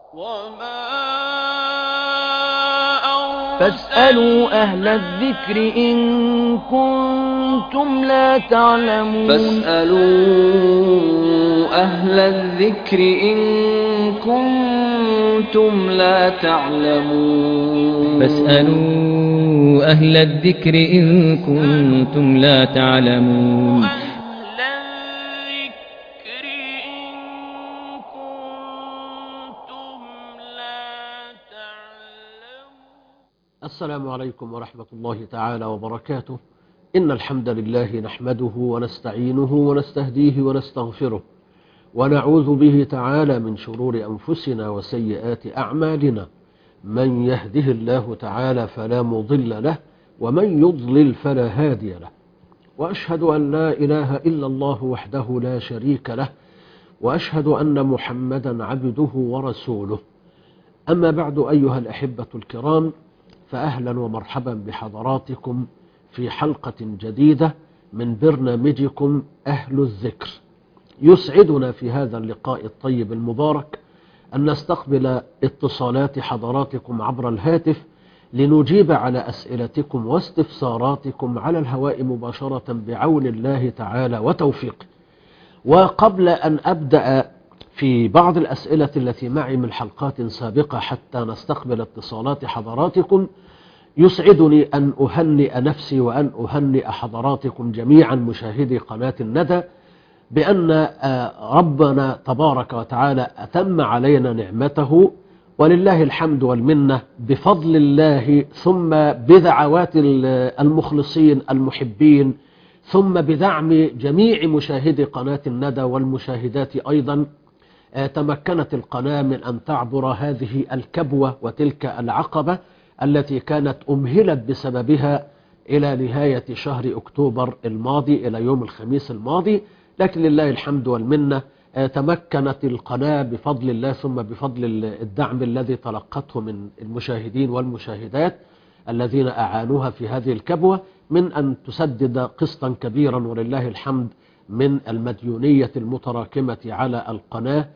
وما فاسألوا أهل الذكر إن كنتم لا تعلمون فاسألوا أهل الذكر إن كنتم لا تعلمون فاسألوا أهل الذكر إن كنتم لا تعلمون أهل الذكر إن كنتم لا تعلمون السلام عليكم ورحمة الله تعالى وبركاته إن الحمد لله نحمده ونستعينه ونستهديه ونستغفره ونعوذ به تعالى من شرور أنفسنا وسيئات أعمالنا من يهده الله تعالى فلا مضل له ومن يضلل فلا هادي له وأشهد أن لا إله إلا الله وحده لا شريك له وأشهد أن محمدا عبده ورسوله أما بعد أيها الأحبة الكرام فأهلا ومرحبا بحضراتكم في حلقة جديدة من برنامجكم أهل الذكر يسعدنا في هذا اللقاء الطيب المبارك أن نستقبل اتصالات حضراتكم عبر الهاتف لنجيب على أسئلتكم واستفساراتكم على الهواء مباشرة بعون الله تعالى وتوفيقه وقبل أن أبدأ في بعض الأسئلة التي معي من حلقات سابقة حتى نستقبل اتصالات حضراتكم يسعدني أن أهنئ نفسي وأن أهنئ حضراتكم جميعا مشاهدي قناة الندى بأن ربنا تبارك وتعالى أتم علينا نعمته ولله الحمد والمنة بفضل الله ثم بدعوات المخلصين المحبين ثم بدعم جميع مشاهدي قناة الندى والمشاهدات أيضا تمكنت القناة من أن تعبر هذه الكبوة وتلك العقبة التي كانت أمهلت بسببها إلى نهاية شهر أكتوبر الماضي إلى يوم الخميس الماضي لكن لله الحمد والمنة تمكنت القناة بفضل الله ثم بفضل الدعم الذي تلقته من المشاهدين والمشاهدات الذين أعانوها في هذه الكبوة من أن تسدد قسطا كبيرا ولله الحمد من المديونية المتراكمة على القناة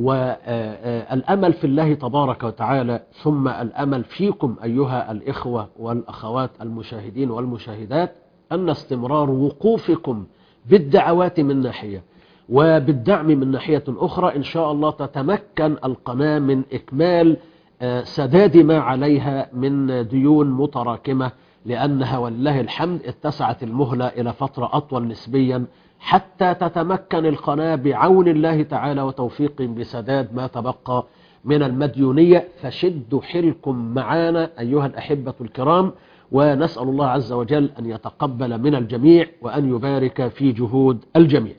والأمل في الله تبارك وتعالى ثم الأمل فيكم أيها الإخوة والأخوات المشاهدين والمشاهدات أن استمرار وقوفكم بالدعوات من ناحية وبالدعم من ناحية أخرى إن شاء الله تتمكن القناة من إكمال سداد ما عليها من ديون متراكمة لأنها والله الحمد اتسعت المهلة إلى فترة أطول نسبيا حتى تتمكن القناة بعون الله تعالى وتوفيق بسداد ما تبقى من المديونية فشدوا حيلكم معانا أيها الأحبة الكرام ونسأل الله عز وجل أن يتقبل من الجميع وأن يبارك في جهود الجميع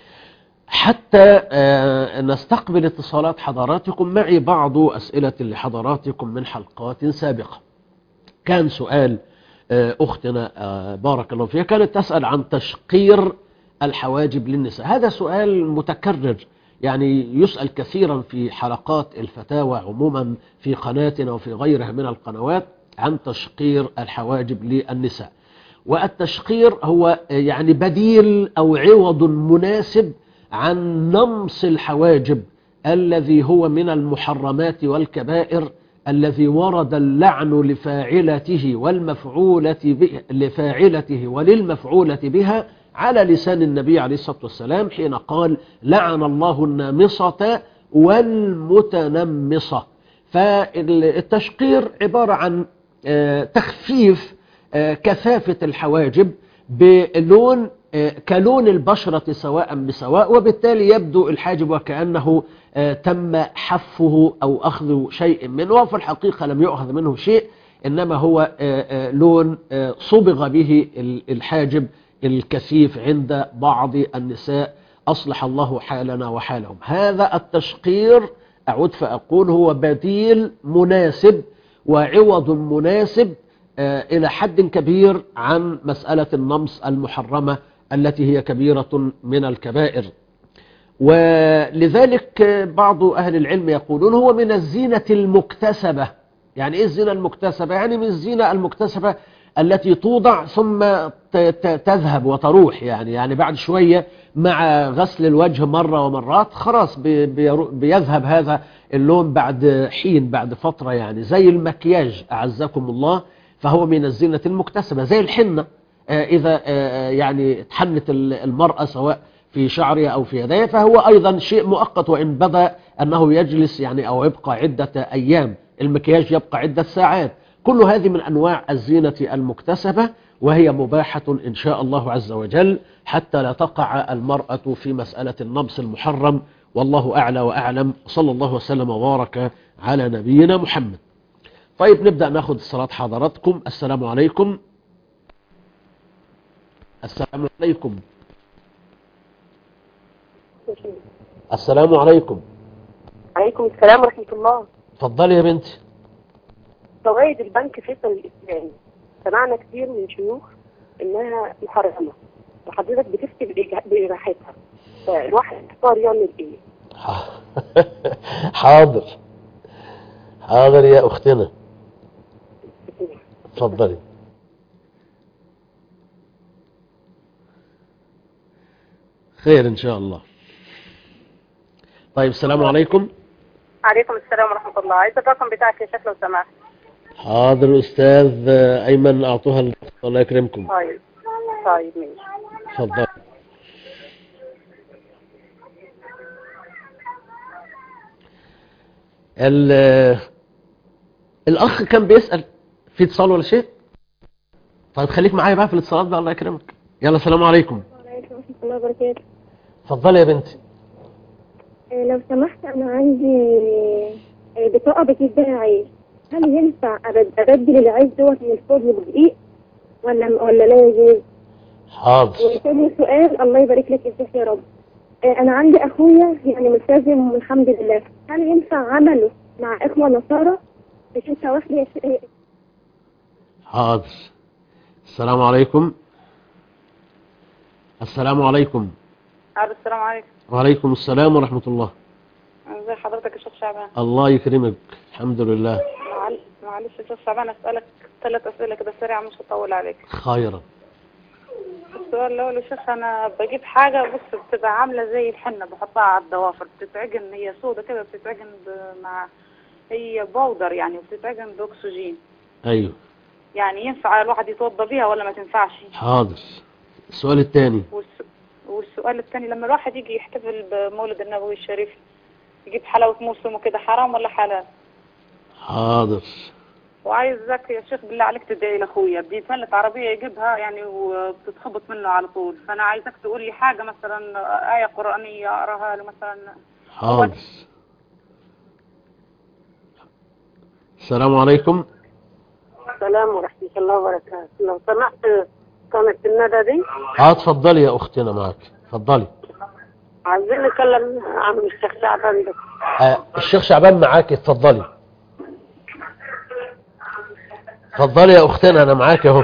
حتى نستقبل اتصالات حضراتكم معي بعض أسئلة لحضراتكم من حلقات سابقة كان سؤال أختنا بارك الله فيها كانت تسأل عن تشقير الحواجب للنساء هذا سؤال متكرر يعني يسأل كثيرا في حلقات الفتاوى عموما في قناتنا وفي غيرها من القنوات عن تشقير الحواجب للنساء والتشقير هو يعني بديل أو عوض مناسب عن نمص الحواجب الذي هو من المحرمات والكبائر الذي ورد اللعن لفاعلته والمفعولة به لفاعلته وللمفعولة بها على لسان النبي عليه الصلاة والسلام حين قال لعن الله النامصة والمتنمصة فالتشقير عبارة عن تخفيف كثافة الحواجب بلون كلون البشرة سواء بسواء وبالتالي يبدو الحاجب وكأنه تم حفه أو أخذ شيء منه وفي الحقيقة لم يؤخذ منه شيء إنما هو لون صبغ به الحاجب الكثيف عند بعض النساء أصلح الله حالنا وحالهم هذا التشقير أعود فأقول هو بديل مناسب وعوض مناسب إلى حد كبير عن مسألة النمص المحرمة التي هي كبيرة من الكبائر ولذلك بعض أهل العلم يقولون هو من الزينة المكتسبة يعني إيه الزينة المكتسبة؟ يعني من الزينة المكتسبة التي توضع ثم ت- ت- تذهب وتروح يعني يعني بعد شوية مع غسل الوجه مرة ومرات خلاص بي- بيرو- بيذهب هذا اللون بعد حين بعد فترة يعني زي المكياج أعزكم الله فهو من الزينة المكتسبة زي الحنة آه، إذا آه، يعني تحنت ال- المرأة سواء في شعرها أو في يديها فهو أيضا شيء مؤقت وإن بدا أنه يجلس يعني أو يبقى عدة أيام المكياج يبقى عدة ساعات كل هذه من أنواع الزينة المكتسبة وهي مباحة إن شاء الله عز وجل حتى لا تقع المرأة في مسألة النمص المحرم والله أعلى وأعلم صلى الله وسلم وبارك على نبينا محمد طيب نبدأ ناخذ الصلاة حضراتكم السلام عليكم السلام عليكم السلام عليكم عليكم السلام ورحمة الله اتفضلي يا بنتي فوائد البنك فيصل الإسلامي سمعنا كتير من شيوخ إنها محرمة وحضرتك بتفتي بإجا- بإباحتها فالواحد يختار يعمل إيه؟ حاضر حاضر يا أختنا اتفضلي خير إن شاء الله طيب السلام عليكم عليكم السلام ورحمة الله عايز الرقم بتاعك يا شيخ لو سمحت حاضر أستاذ أيمن أعطوها ال- الله يكرمكم طيب طيب ماشي اتفضل ال- الأخ كان بيسأل في اتصال ولا شيء طيب خليك معايا بقى في الاتصالات بقى الله يكرمك يلا السلام عليكم وعليكم ورحمة الله وبركاته اتفضلي يا بنتي آه، لو سمحت أنا عندي آه، بطاقة بجيب بيها عيش هل ينفع أبد- أبدل العيش دوت من الفرن بدقيق ولا ولا لا يجوز؟ حاضر وتاني سؤال الله يبارك لك يا شيخ يا رب آه، أنا عندي أخويا يعني ملتزم والحمد لله هل ينفع عمله مع إخوة نصارى؟ مش أنت واخد يا شيخ حاضر السلام عليكم السلام عليكم السلام عليكم وعليكم السلام ورحمة الله ازي حضرتك يا شيخ شعبان الله يكرمك الحمد لله معل- معلش يا شيخ شعبان اسالك ثلاث اسئله كده سريعه مش هطول عليك خيرا السؤال الاول يا شيخ انا بجيب حاجه بص بتبقى عامله زي الحنه بحطها على الضوافر بتتعجن هي سودة كده بتتعجن ب- مع هي بودر يعني وبتتعجن باكسجين ايوه يعني ينفع الواحد يتوضى بيها ولا ما تنفعش حاضر السؤال الثاني والس- والسؤال الثاني لما الواحد يجي يحتفل بمولد النبوي الشريف يجيب حلاوه موسم وكده حرام ولا حلال حاضر وعايزك يا شيخ بالله عليك تدعي لاخويا بيتملك عربيه يجيبها يعني وبتتخبط منه على طول فانا عايزك تقول لي حاجه مثلا ايه قرانيه اقراها له مثلا حاضر السلام عليكم السلام ورحمة الله وبركاته لو سمحت قناة الندى دي اه اتفضلي يا اختنا معك اتفضلي عايزين نتكلم عن الشيخ شعبان ده آه الشيخ شعبان معاك اتفضلي اتفضلي يا اختنا انا معاك اهو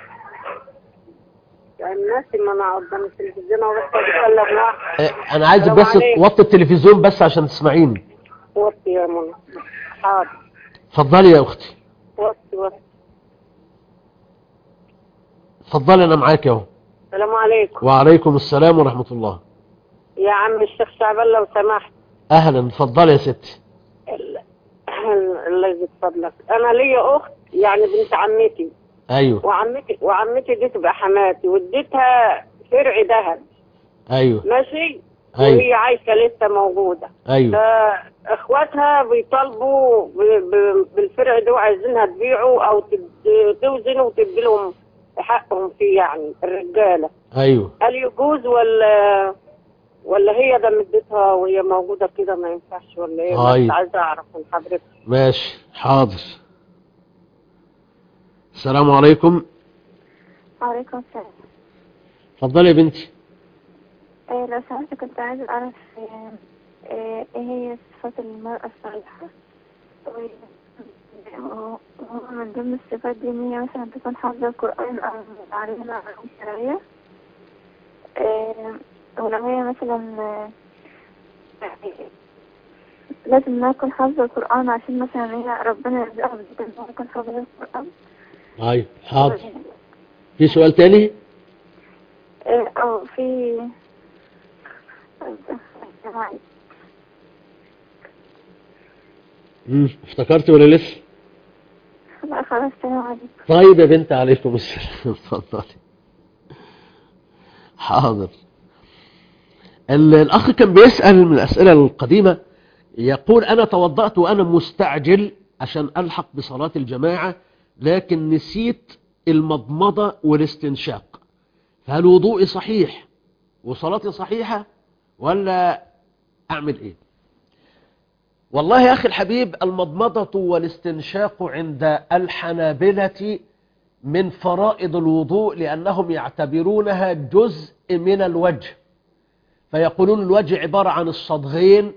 يعني الناس ما انا قدام التلفزيون وبس بتكلم معاه آه انا عايزك السلام بس عليكم. توطي التلفزيون بس عشان تسمعيني وطي يا منى حاضر اتفضلي يا اختي وطي وطي اتفضلي انا معاك اهو السلام عليكم وعليكم السلام ورحمة الله يا عم الشيخ شعبان لو سمحت اهلا اتفضلي يا ستي ال- الله يزيد فضلك انا ليا اخت يعني بنت عمتي ايوه وعمتي وعمتي دي تبقى حماتي واديتها فرع ذهب ايوه ماشي أيوة. وهي عايشه لسه موجوده ايوه فاخواتها بيطالبوا ب- ب- بالفرع ده وعايزينها تبيعه او تد- توزنه وتدي لهم حقهم فيه يعني الرجاله ايوه هل يجوز ولا ولا هي ده مدتها وهي موجوده كده ما ينفعش ولا ايه طيب. بس عايزه اعرف من حضرتك ماشي حاضر السلام عليكم وعليكم السلام اتفضلي يا بنتي آه، لو سمحت كنت عايزة أعرف آه، آه، إيه هي صفات المرأة الصالحة و- وهو من ضمن الصفات دي إن هي مثلا تكون حافظة القرآن أو متعلمة علوم شرعية آه، ولو هي مثلا آه، يعني لازم إنها تكون حافظة القرآن عشان مثلا هي ربنا يرزقها بذكر إنها تكون حافظة القرآن طيب حاضر في سؤال تاني اه أو في مم. افتكرت ولا لسه لا خلاص السلام عليكم طيب يا بنت عليكم السلام اتفضلي حاضر ال- الأخ كان بيسأل من الأسئلة القديمة يقول أنا توضأت وأنا مستعجل عشان ألحق بصلاة الجماعة لكن نسيت المضمضة والاستنشاق فهل وضوئي صحيح وصلاتي صحيحة ولا أعمل إيه والله يا أخي الحبيب المضمضة والاستنشاق عند الحنابلة من فرائض الوضوء لأنهم يعتبرونها جزء من الوجه فيقولون الوجه عبارة عن الصدغين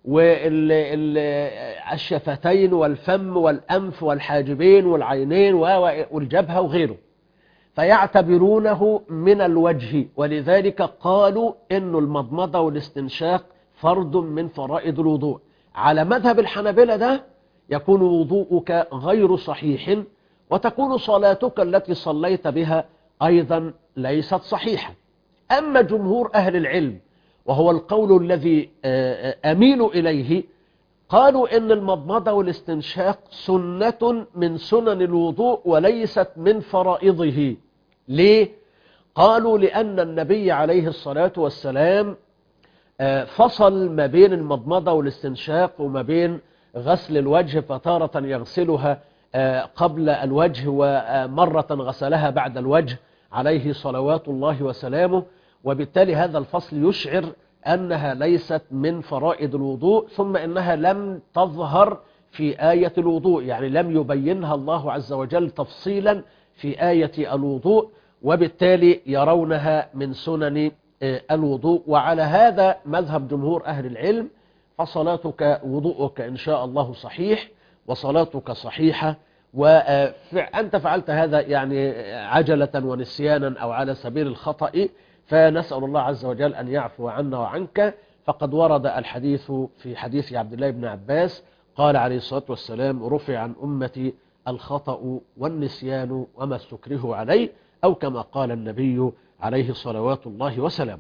والشفتين والفم والأنف والحاجبين والعينين و- والجبهة وغيره فيعتبرونه من الوجه ولذلك قالوا إن المضمضة والاستنشاق فرض من فرائض الوضوء على مذهب الحنابلة ده يكون وضوءك غير صحيح وتكون صلاتك التي صليت بها أيضا ليست صحيحة أما جمهور أهل العلم وهو القول الذي آه، آه، أميل إليه قالوا إن المضمضة والاستنشاق سنة من سنن الوضوء وليست من فرائضه ليه؟ قالوا لأن النبي عليه الصلاة والسلام آه، فصل ما بين المضمضة والاستنشاق وما بين غسل الوجه فتارة يغسلها آه، قبل الوجه ومرة غسلها بعد الوجه عليه صلوات الله وسلامه وبالتالي هذا الفصل يشعر أنها ليست من فرائض الوضوء ثم إنها لم تظهر في آية الوضوء يعني لم يبينها الله عز وجل تفصيلا في آية الوضوء وبالتالي يرونها من سنن آه، الوضوء وعلى هذا مذهب جمهور أهل العلم فصلاتك وضوءك إن شاء الله صحيح وصلاتك صحيحة وأنت فعلت هذا يعني عجلة ونسيانا أو على سبيل الخطأ فنسأل الله عز وجل أن يعفو عنا وعنك فقد ورد الحديث في حديث عبد الله بن عباس قال عليه الصلاة والسلام رفع عن أمتي الخطأ والنسيان وما استكره عليه أو كما قال النبي عليه صلوات الله وسلامه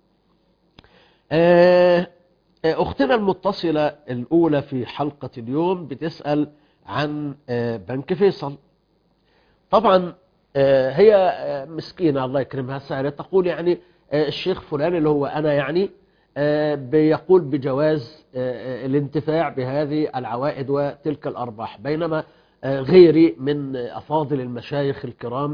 آه، آه، أختنا المتصلة الأولى في حلقة اليوم بتسأل عن آه، بنك فيصل طبعا آه، هي آه، مسكينة الله يكرمها سهلة تقول يعني آه، الشيخ فلان اللي هو أنا يعني آه، بيقول بجواز آه، آه، الانتفاع بهذه العوائد وتلك الأرباح بينما آه، غيري من أفاضل المشايخ الكرام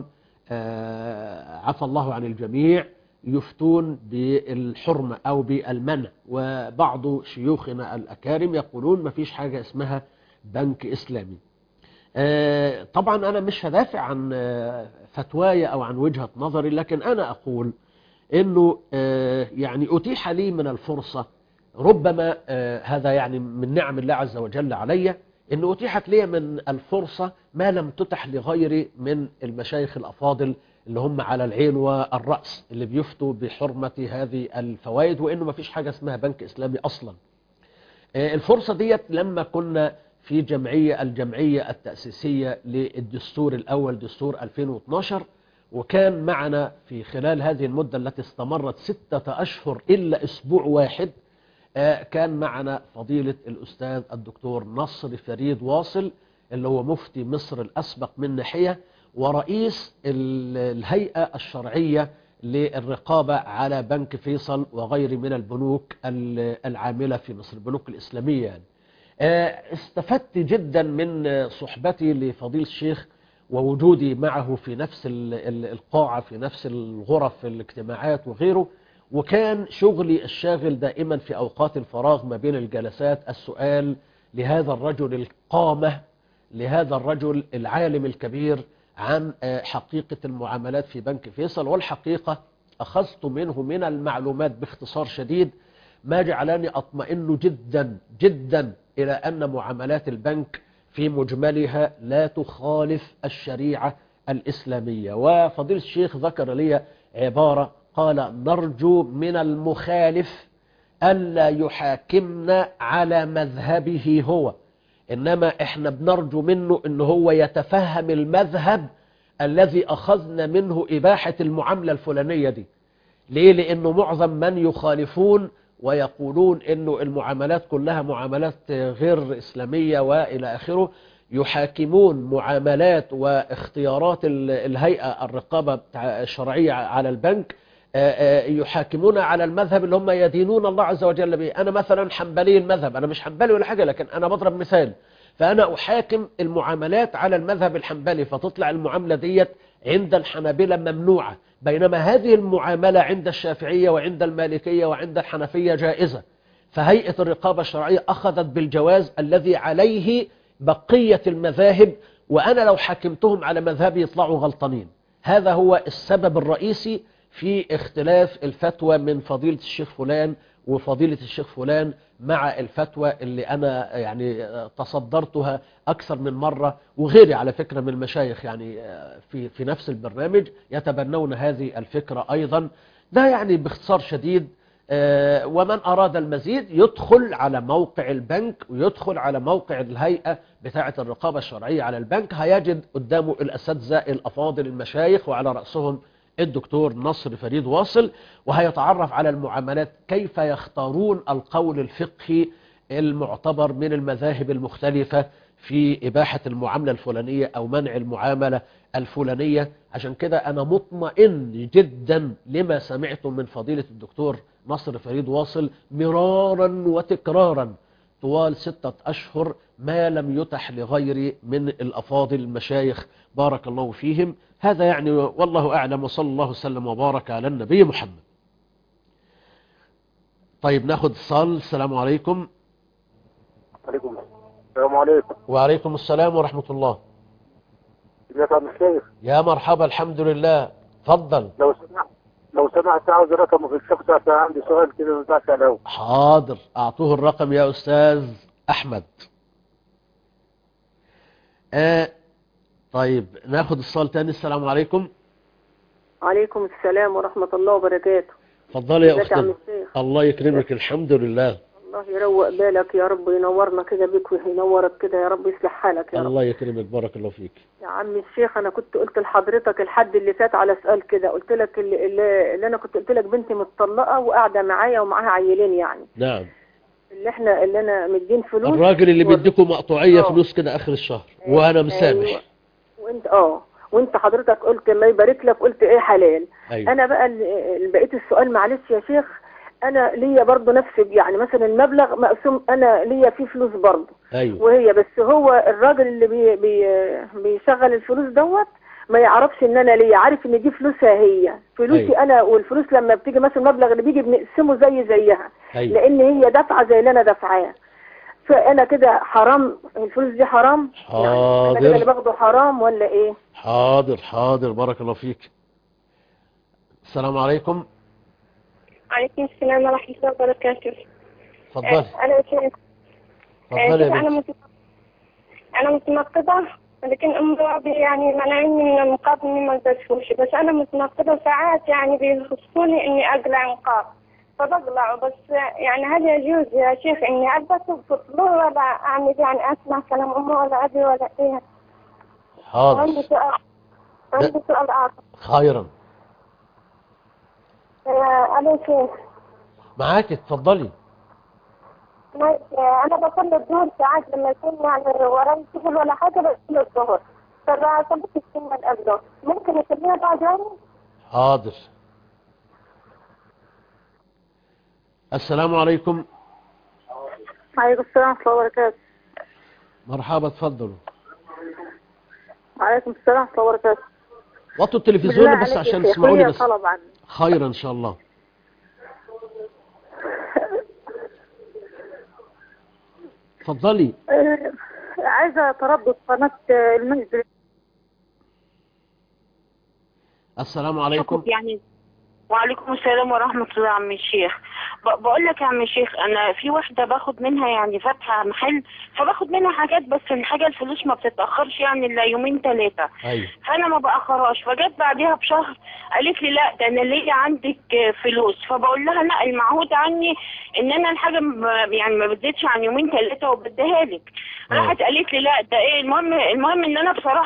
آه، عفى الله عن الجميع يفتون بالحرمة أو بالمنع وبعض شيوخنا الأكارم يقولون ما فيش حاجة اسمها بنك إسلامي آه، طبعا أنا مش هدافع عن آه، فتواي أو عن وجهة نظري لكن أنا أقول أنه آه، يعني أتيح لي من الفرصة ربما آه، هذا يعني من نعم الله عز وجل علي أنه أتيحت لي من الفرصة ما لم تتح لغيري من المشايخ الأفاضل اللي هم على العين والرأس اللي بيفتوا بحرمة هذه الفوائد وإنه ما فيش حاجة اسمها بنك إسلامي أصلا آه، الفرصة ديت لما كنا في جمعية الجمعية التأسيسية للدستور الأول دستور 2012 وكان معنا في خلال هذه المدة التي استمرت ستة أشهر إلا أسبوع واحد آه، كان معنا فضيلة الأستاذ الدكتور نصر فريد واصل اللي هو مفتي مصر الأسبق من ناحية ورئيس ال- الهيئة الشرعية للرقابة على بنك فيصل وغير من البنوك ال- العاملة في مصر البنوك الإسلامية يعني. آه، استفدت جدا من آه، صحبتي لفضيل الشيخ ووجودي معه في نفس ال- ال- القاعة في نفس الغرف في الاجتماعات وغيره وكان شغلي الشاغل دائما في أوقات الفراغ ما بين الجلسات السؤال لهذا الرجل القامة لهذا الرجل العالم الكبير عن آه، حقيقة المعاملات في بنك فيصل والحقيقة أخذت منه من المعلومات باختصار شديد ما جعلني أطمئن جدا جدا إلى أن معاملات البنك في مجملها لا تخالف الشريعة الإسلامية وفضيل الشيخ ذكر لي عبارة قال نرجو من المخالف ألا يحاكمنا على مذهبه هو إنما إحنا بنرجو منه إن هو يتفهم المذهب الذي أخذنا منه إباحة المعاملة الفلانية دي ليه لأنه معظم من يخالفون ويقولون أنه المعاملات كلها معاملات غير إسلامية وإلى آخره يحاكمون معاملات واختيارات ال- الهيئة الرقابة بتاع- الشرعية على البنك آه، آه، يحاكمون على المذهب اللي هم يدينون الله عز وجل به أنا مثلا حنبلي المذهب أنا مش حنبلي ولا حاجة لكن أنا بضرب مثال فأنا أحاكم المعاملات على المذهب الحنبلي فتطلع المعاملة ديت عند الحنابلة ممنوعة بينما هذه المعاملة عند الشافعية وعند المالكية وعند الحنفية جائزة فهيئة الرقابة الشرعية أخذت بالجواز الذي عليه بقية المذاهب وأنا لو حكمتهم على مذهبي يطلعوا غلطانين هذا هو السبب الرئيسي في اختلاف الفتوى من فضيلة الشيخ فلان وفضيلة الشيخ فلان مع الفتوى اللي أنا يعني تصدرتها أكثر من مرة وغيري على فكرة من المشايخ يعني في في نفس البرنامج يتبنون هذه الفكرة أيضا ده يعني باختصار شديد آه، ومن أراد المزيد يدخل على موقع البنك ويدخل على موقع الهيئة بتاعة الرقابة الشرعية على البنك هيجد قدامه الأساتذة الأفاضل المشايخ وعلى رأسهم الدكتور نصر فريد واصل وهيتعرف على المعاملات كيف يختارون القول الفقهي المعتبر من المذاهب المختلفة في إباحة المعاملة الفلانية أو منع المعاملة الفلانية عشان كده أنا مطمئن جدا لما سمعته من فضيلة الدكتور نصر فريد واصل مرارا وتكرارا طوال ستة أشهر ما لم يتح لغيري من الأفاضل المشايخ بارك الله فيهم هذا يعني والله أعلم وصلى الله وسلم وبارك على النبي محمد طيب ناخد اتصال السلام عليكم عليكم السلام عليكم وعليكم السلام ورحمة الله ازيك يا عم الشيخ يا مرحبا الحمد لله تفضل لو سمحت لو سمحت عاوز رقمه في الشخص عشان عندي سؤال كده ما ينفعش عليه حاضر أعطوه الرقم يا أستاذ أحمد آه طيب ناخد اتصال تاني السلام عليكم عليكم السلام ورحمة الله وبركاته اتفضلي يا ازيك يا عم أختنا الشيخ الله يكرمك الحمد لله الله يروق بالك يا رب وينورنا كده بيك وينورك كده يا رب يصلح حالك يا رب الله يكرمك بارك الله فيك يا عم الشيخ انا كنت قلت لحضرتك الحد اللي فات على سؤال كده قلت لك اللي, اللي, اللي انا كنت قلت لك بنتي متطلقة وقاعدة معايا ومعاها عيلين يعني نعم اللي احنا اللي انا مدين فلوس الراجل اللي و- بيديكم مقطوعية آه. فلوس كده آخر الشهر وأنا مسامح أيوة. وانت اه وانت حضرتك قلت الله يبارك لك قلت ايه حلال أيوة. انا بقى ال- بقيت السؤال معلش يا شيخ انا ليا برضه نفس يعني مثلا المبلغ مقسوم انا ليا فيه فلوس برضه أيوة وهي بس هو الراجل اللي بي بي بيشغل الفلوس دوت ما يعرفش ان انا ليا عارف ان دي فلوسها هي فلوسي أيوة. انا والفلوس لما بتيجي مثلا المبلغ اللي بيجي بنقسمه زي زيها أيوة لان هي دافعه زي اللي انا دافعاه فانا كده حرام الفلوس دي حرام يعني انا كده اللي حاضر باخده حرام ولا ايه حاضر حاضر بارك الله فيك السلام عليكم عليكم السلام ورحمة الله وبركاته اتفضلي آه، أنا شيخ اتفضلي يا أنا بنتي مت- أنا متنقبة لكن أم ربي يعني منعني من النقاب إني ما ألبسهوش بس أنا متنقبة ساعات يعني بيخصوني إني أقلع نقاب فبقلعه بس يعني هل يجوز يا شيخ إني ألبسه في الطلوع ولا أعمل يعني أسمع كلام أمي ولا أبي ولا إيه حاضر عندي سؤال عندي سؤال آخر خيرا آه، ألو شيخ معاك اتفضلي ما- آه، أنا بصلي الظهر ساعات لما يكون يعني وراي شغل ولا حاجة بصلي الظهر فبصلي السنة الأفضل ممكن أسميها بعد يعني؟ حاضر السلام عليكم عليكم السلام ورحمه الله وبركاته مرحبا اتفضلوا وعليكم السلام ورحمه الله وبركاته وطوا بالله التلفزيون بس عليك عشان يا شيخ، تسمعوني ليا بس طلب عنك خيرا ان شاء الله اتفضلي آه، عايزه تردد قناه آه، المنزل السلام عليكم يعني وعليكم السلام ورحمة الله يا عم الشيخ ب- بقول لك يا عم الشيخ أنا في واحدة باخد منها يعني فاتحة محل فباخد منها حاجات بس الحاجة الفلوس ما بتتأخرش يعني إلا يومين ثلاثة ايوه فأنا ما بأخرهاش فجت بعدها بشهر قالت لي لا ده أنا ليا عندك آه، فلوس فبقول لها لا المعهود عني إن أنا الحاجة م- يعني ما بتزيدش عن يومين ثلاثة وبديها لك آه. راحت قالت لي لا ده إيه المهم المهم إن أنا بصراحة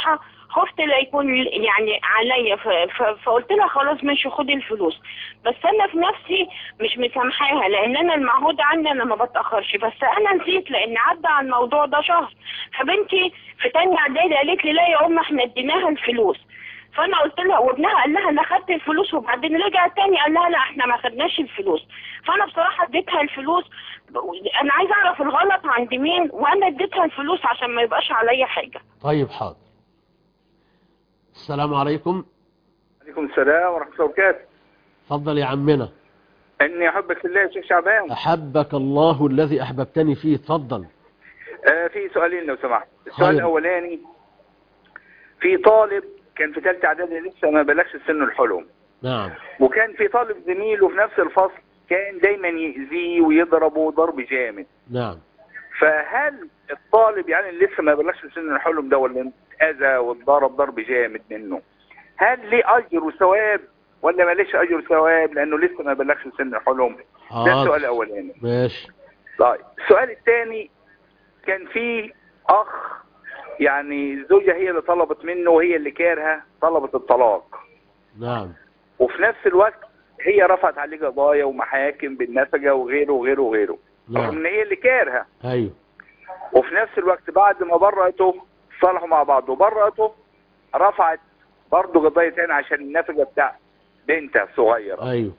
خفت لا يكون يعني عليا ف- ف- فقلت لها خلاص ماشي خدي الفلوس بس انا في نفسي مش مسامحاها لان انا المعهود عني انا ما بتاخرش بس انا نسيت لان عدى على الموضوع ده شهر فبنتي في تانية اعدادي قالت لي لا يا ام احنا اديناها الفلوس فانا قلت لها وابنها قال لها انا خدت الفلوس وبعدين رجع تاني قال لها لا احنا ما خدناش الفلوس فانا بصراحه اديتها الفلوس انا عايزه اعرف الغلط عند مين وانا اديتها الفلوس عشان ما يبقاش عليا حاجه طيب حاضر السلام عليكم عليكم السلام ورحمة الله وبركاته تفضل يا عمنا إني أحبك في الله يا شيخ شعبان أحبك الله الذي أحببتني فيه تفضل آه في سؤالين لو سمحت السؤال خير. الأولاني في طالب كان في ثالثة إعدادي لسه ما بلغش سن الحلم نعم وكان في طالب زميله في نفس الفصل كان دايما يأذيه ويضربه ضرب جامد نعم فهل الطالب يعني اللي لسه ما بلغش سن الحلم ده ولا اتأذى واتضرب ضرب جامد منه هل ليه أجر وثواب ولا ماليش أجر وثواب لأنه لسه ما بلغش سن الحلم ده حاضر. السؤال الأولاني ماشي طيب السؤال الثاني كان في اخ يعني الزوجه هي اللي طلبت منه وهي اللي كارهه طلبت الطلاق نعم وفي نفس الوقت هي رفعت عليه قضايا ومحاكم بالنفقه وغيره وغيره وغيره رغم نعم ان هي اللي كارهه أيوه وفي نفس الوقت بعد ما برأته صالحوا مع بعض وبرأته رفعت برضه قضايا تاني عشان النفقه بتاع بنتها الصغيره أيوه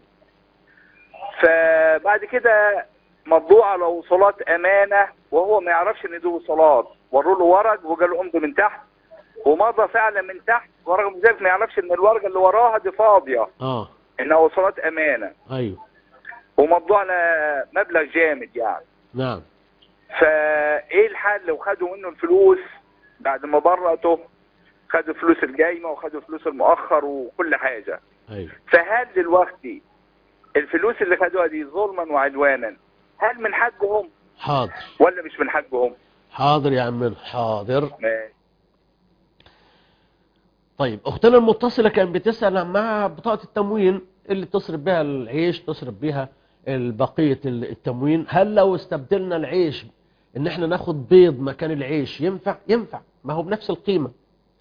فبعد كده مضوع على وصولات امانه وهو ما يعرفش ان دي وصولات وروا له ورق وقال له امضي من تحت ومضى فعلا من تحت ورغم ذلك ما يعرفش ان الورقه اللي وراها دي فاضيه آه انها وصولات امانه أيوه ومضوع على مبلغ جامد يعني نعم فايه الحل لو خدوا منه الفلوس بعد ما برأته خدوا فلوس الجايمه وخدوا فلوس المؤخر وكل حاجه أيوه فهل دلوقتي الفلوس اللي خدوها دي ظلما وعدوانا هل من حقهم حاضر ولا مش من حقهم حاضر يا عمنا حاضر ماشي. طيب اختنا المتصلة كانت بتسأل عن مع بطاقة التموين اللي تصرف بها العيش تصرف بها البقية التموين هل لو استبدلنا العيش ان احنا ناخد بيض مكان العيش ينفع ينفع ما هو بنفس القيمة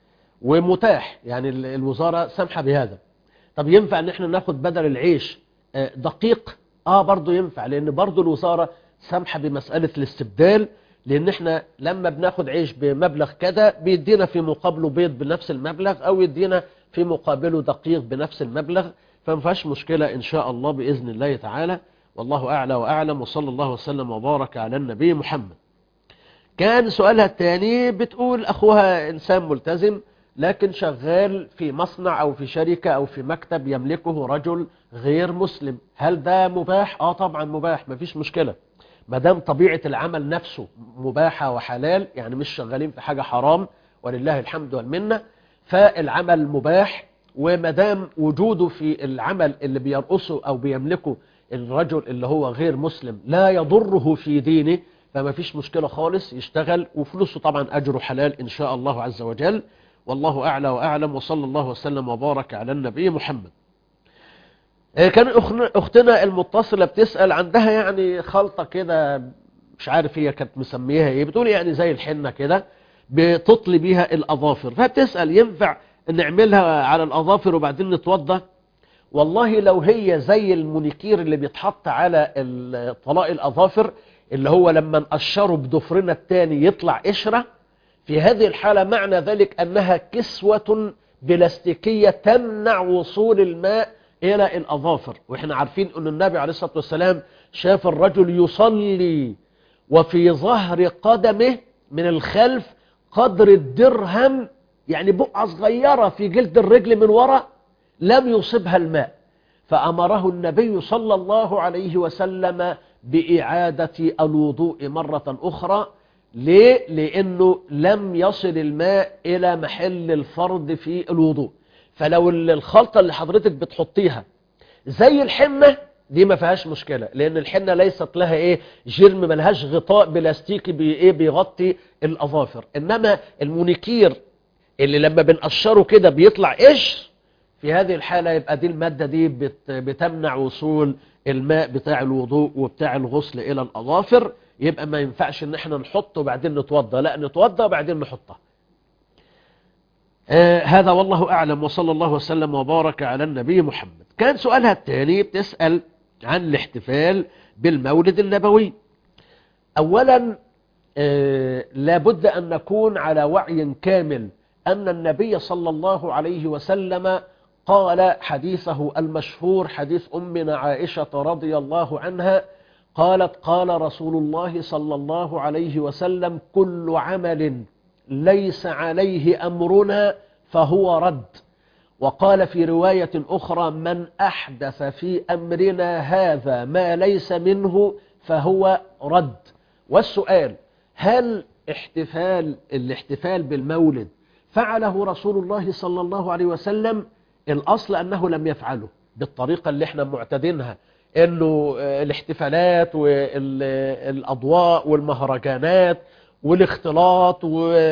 ومتاح يعني ال- الوزارة سامحة بهذا طب ينفع ان احنا ناخد بدل العيش آه، دقيق اه برضو ينفع لان برضو الوزارة سامحة بمسألة الاستبدال لان احنا لما بناخد عيش بمبلغ كذا بيدينا في مقابله بيض بنفس المبلغ او يدينا في مقابله دقيق بنفس المبلغ فما فيهاش مشكلة ان شاء الله باذن الله تعالى والله اعلى واعلم وصلى الله وسلم وبارك على النبي محمد كان سؤالها الثاني بتقول أخوها إنسان ملتزم لكن شغال في مصنع أو في شركة أو في مكتب يملكه رجل غير مسلم هل ده مباح؟ آه طبعا مباح مفيش مشكلة ما دام طبيعة العمل نفسه مباحة وحلال يعني مش شغالين في حاجة حرام ولله الحمد والمنة فالعمل مباح وما دام وجوده في العمل اللي بيرقصه أو بيملكه الرجل اللي هو غير مسلم لا يضره في دينه فما فيش مشكلة خالص يشتغل وفلوسه طبعا أجره حلال إن شاء الله عز وجل والله أعلى وأعلم وصلى الله وسلم وبارك على النبي محمد آه، كان أخن- أختنا المتصلة بتسأل عندها يعني خلطة كده مش عارف هي كانت مسميها ايه بتقول يعني زي الحنة كده بتطلي بيها الأظافر فبتسأل ينفع نعملها على الأظافر وبعدين نتوضى والله لو هي زي المونيكير اللي بيتحط على ال- طلاق الأظافر اللي هو لما نقشره بضفرنا التاني يطلع قشرة في هذه الحالة معنى ذلك أنها كسوة بلاستيكية تمنع وصول الماء إلى الأظافر وإحنا عارفين أن النبي عليه الصلاة والسلام شاف الرجل يصلي وفي ظهر قدمه من الخلف قدر الدرهم يعني بقعة صغيرة في جلد الرجل من وراء لم يصبها الماء فأمره النبي صلى الله عليه وسلم بإعادة الوضوء مرة أخرى ليه؟ لأنه لم يصل الماء إلى محل الفرض في الوضوء فلو الخلطة اللي حضرتك بتحطيها زي الحنة دي ما فيهاش مشكلة لأن الحنة ليست لها إيه جرم ملهاش غطاء بلاستيكي بي إيه بيغطي الأظافر إنما المونيكير اللي لما بنقشره كده بيطلع قشر في هذه الحالة يبقى دي المادة دي بت بتمنع وصول الماء بتاع الوضوء وبتاع الغسل إلى الأظافر يبقى ما ينفعش ان احنا نحطه وبعدين نتوضى لا نتوضى وبعدين نحطه آه هذا والله أعلم وصلى الله وسلم وبارك على النبي محمد كان سؤالها الثاني بتسأل عن الاحتفال بالمولد النبوي أولا آه لابد أن نكون على وعي كامل أن النبي صلى الله عليه وسلم قال حديثه المشهور حديث أمنا عائشة رضي الله عنها قالت قال رسول الله صلى الله عليه وسلم كل عمل ليس عليه أمرنا فهو رد وقال في رواية أخرى من أحدث في أمرنا هذا ما ليس منه فهو رد والسؤال هل احتفال الاحتفال بالمولد فعله رسول الله صلى الله عليه وسلم الأصل أنه لم يفعله بالطريقة اللي احنا معتدينها انه الاحتفالات والأضواء والمهرجانات والاختلاط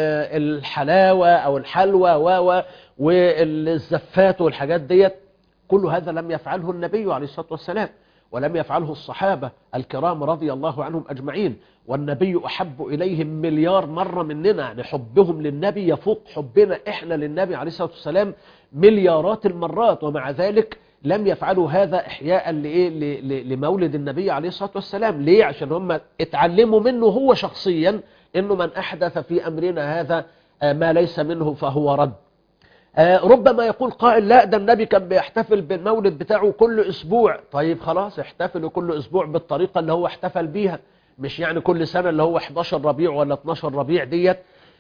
والحلاوة أو الحلوى و والزفات والحاجات ديت كل هذا لم يفعله النبي عليه الصلاة والسلام ولم يفعله الصحابة الكرام رضي الله عنهم أجمعين والنبي أحب إليهم مليار مرة مننا يعني حبهم للنبي يفوق حبنا إحنا للنبي عليه الصلاة والسلام مليارات المرات ومع ذلك لم يفعلوا هذا إحياء لإيه لمولد النبي عليه الصلاة والسلام ليه عشان هم اتعلموا منه هو شخصيا إنه من أحدث في أمرنا هذا ما ليس منه فهو رد ربما يقول قائل لا ده النبي كان بيحتفل بالمولد بتاعه كل أسبوع طيب خلاص احتفلوا كل أسبوع بالطريقة اللي هو احتفل بيها مش يعني كل سنة اللي هو 11 ربيع ولا 12 ربيع ديت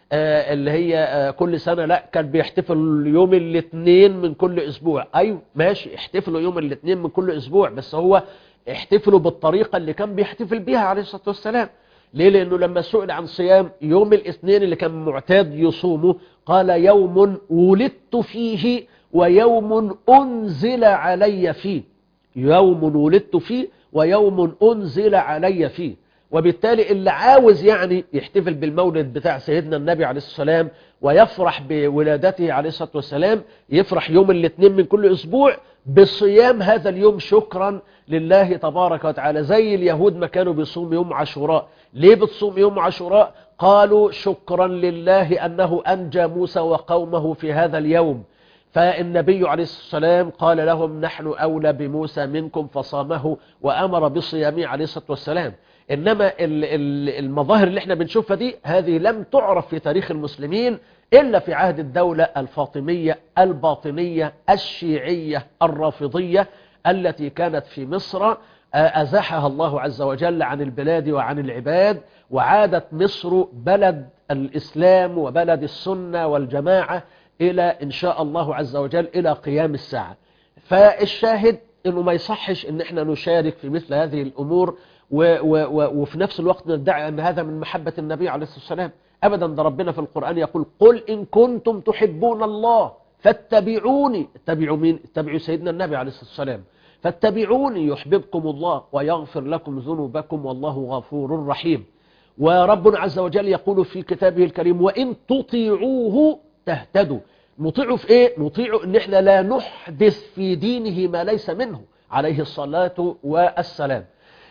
اللي هي كل سنة لا كان بيحتفل يوم الاثنين من كل أسبوع أيوة ماشي احتفلوا يوم الاثنين من كل أسبوع بس هو احتفلوا بالطريقة اللي كان بيحتفل بيها عليه الصلاة والسلام ليه لأنه لما سئل عن صيام يوم الاثنين اللي كان معتاد يصومه قال يوم ولدت فيه ويوم أنزل علي فيه يوم ولدت فيه ويوم أنزل علي فيه وبالتالي اللي عاوز يعني يحتفل بالمولد بتاع سيدنا النبي عليه الصلاة والسلام ويفرح بولادته عليه الصلاة والسلام يفرح يوم الاثنين من كل أسبوع بصيام هذا اليوم شكرا لله تبارك وتعالى زي اليهود ما كانوا بيصوم يوم عاشوراء ليه بتصوم يوم عاشوراء قالوا شكرا لله أنه أنجى موسى وقومه في هذا اليوم فالنبي عليه الصلاة والسلام قال لهم نحن أولى بموسى منكم فصامه وأمر بصيامه عليه الصلاة والسلام إنما المظاهر اللي احنا بنشوفها دي هذه لم تعرف في تاريخ المسلمين إلا في عهد الدولة الفاطمية الباطنية الشيعية الرافضية التي كانت في مصر أزاحها الله عز وجل عن البلاد وعن العباد وعادت مصر بلد الإسلام وبلد السنة والجماعة إلى إن شاء الله عز وجل إلى قيام الساعة فالشاهد أنه ما يصحش أن احنا نشارك في مثل هذه الأمور و و و وفي نفس الوقت ندعي أن هذا من محبة النبي عليه الصلاة والسلام أبدا ده ربنا في القرآن يقول قل إن كنتم تحبون الله فاتبعوني اتبعوا مين اتبعوا سيدنا النبي عليه الصلاة والسلام فاتبعوني يحببكم الله ويغفر لكم ذنوبكم والله غفور رحيم وربنا عز وجل يقول في كتابه الكريم وإن تطيعوه تهتدوا نطيعه في ايه نطيعه ان احنا لا نحدث في دينه ما ليس منه عليه الصلاة والسلام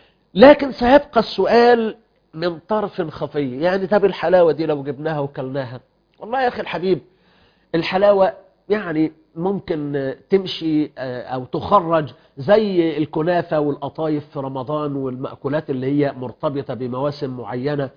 لكن سيبقى السؤال من طرف خفي يعني طب الحلاوة دي لو جبناها وكلناها والله يا أخي الحبيب الحلاوة يعني ممكن تمشي أو تخرج زي الكنافة والقطايف في رمضان والمأكولات اللي هي مرتبطة بمواسم معينة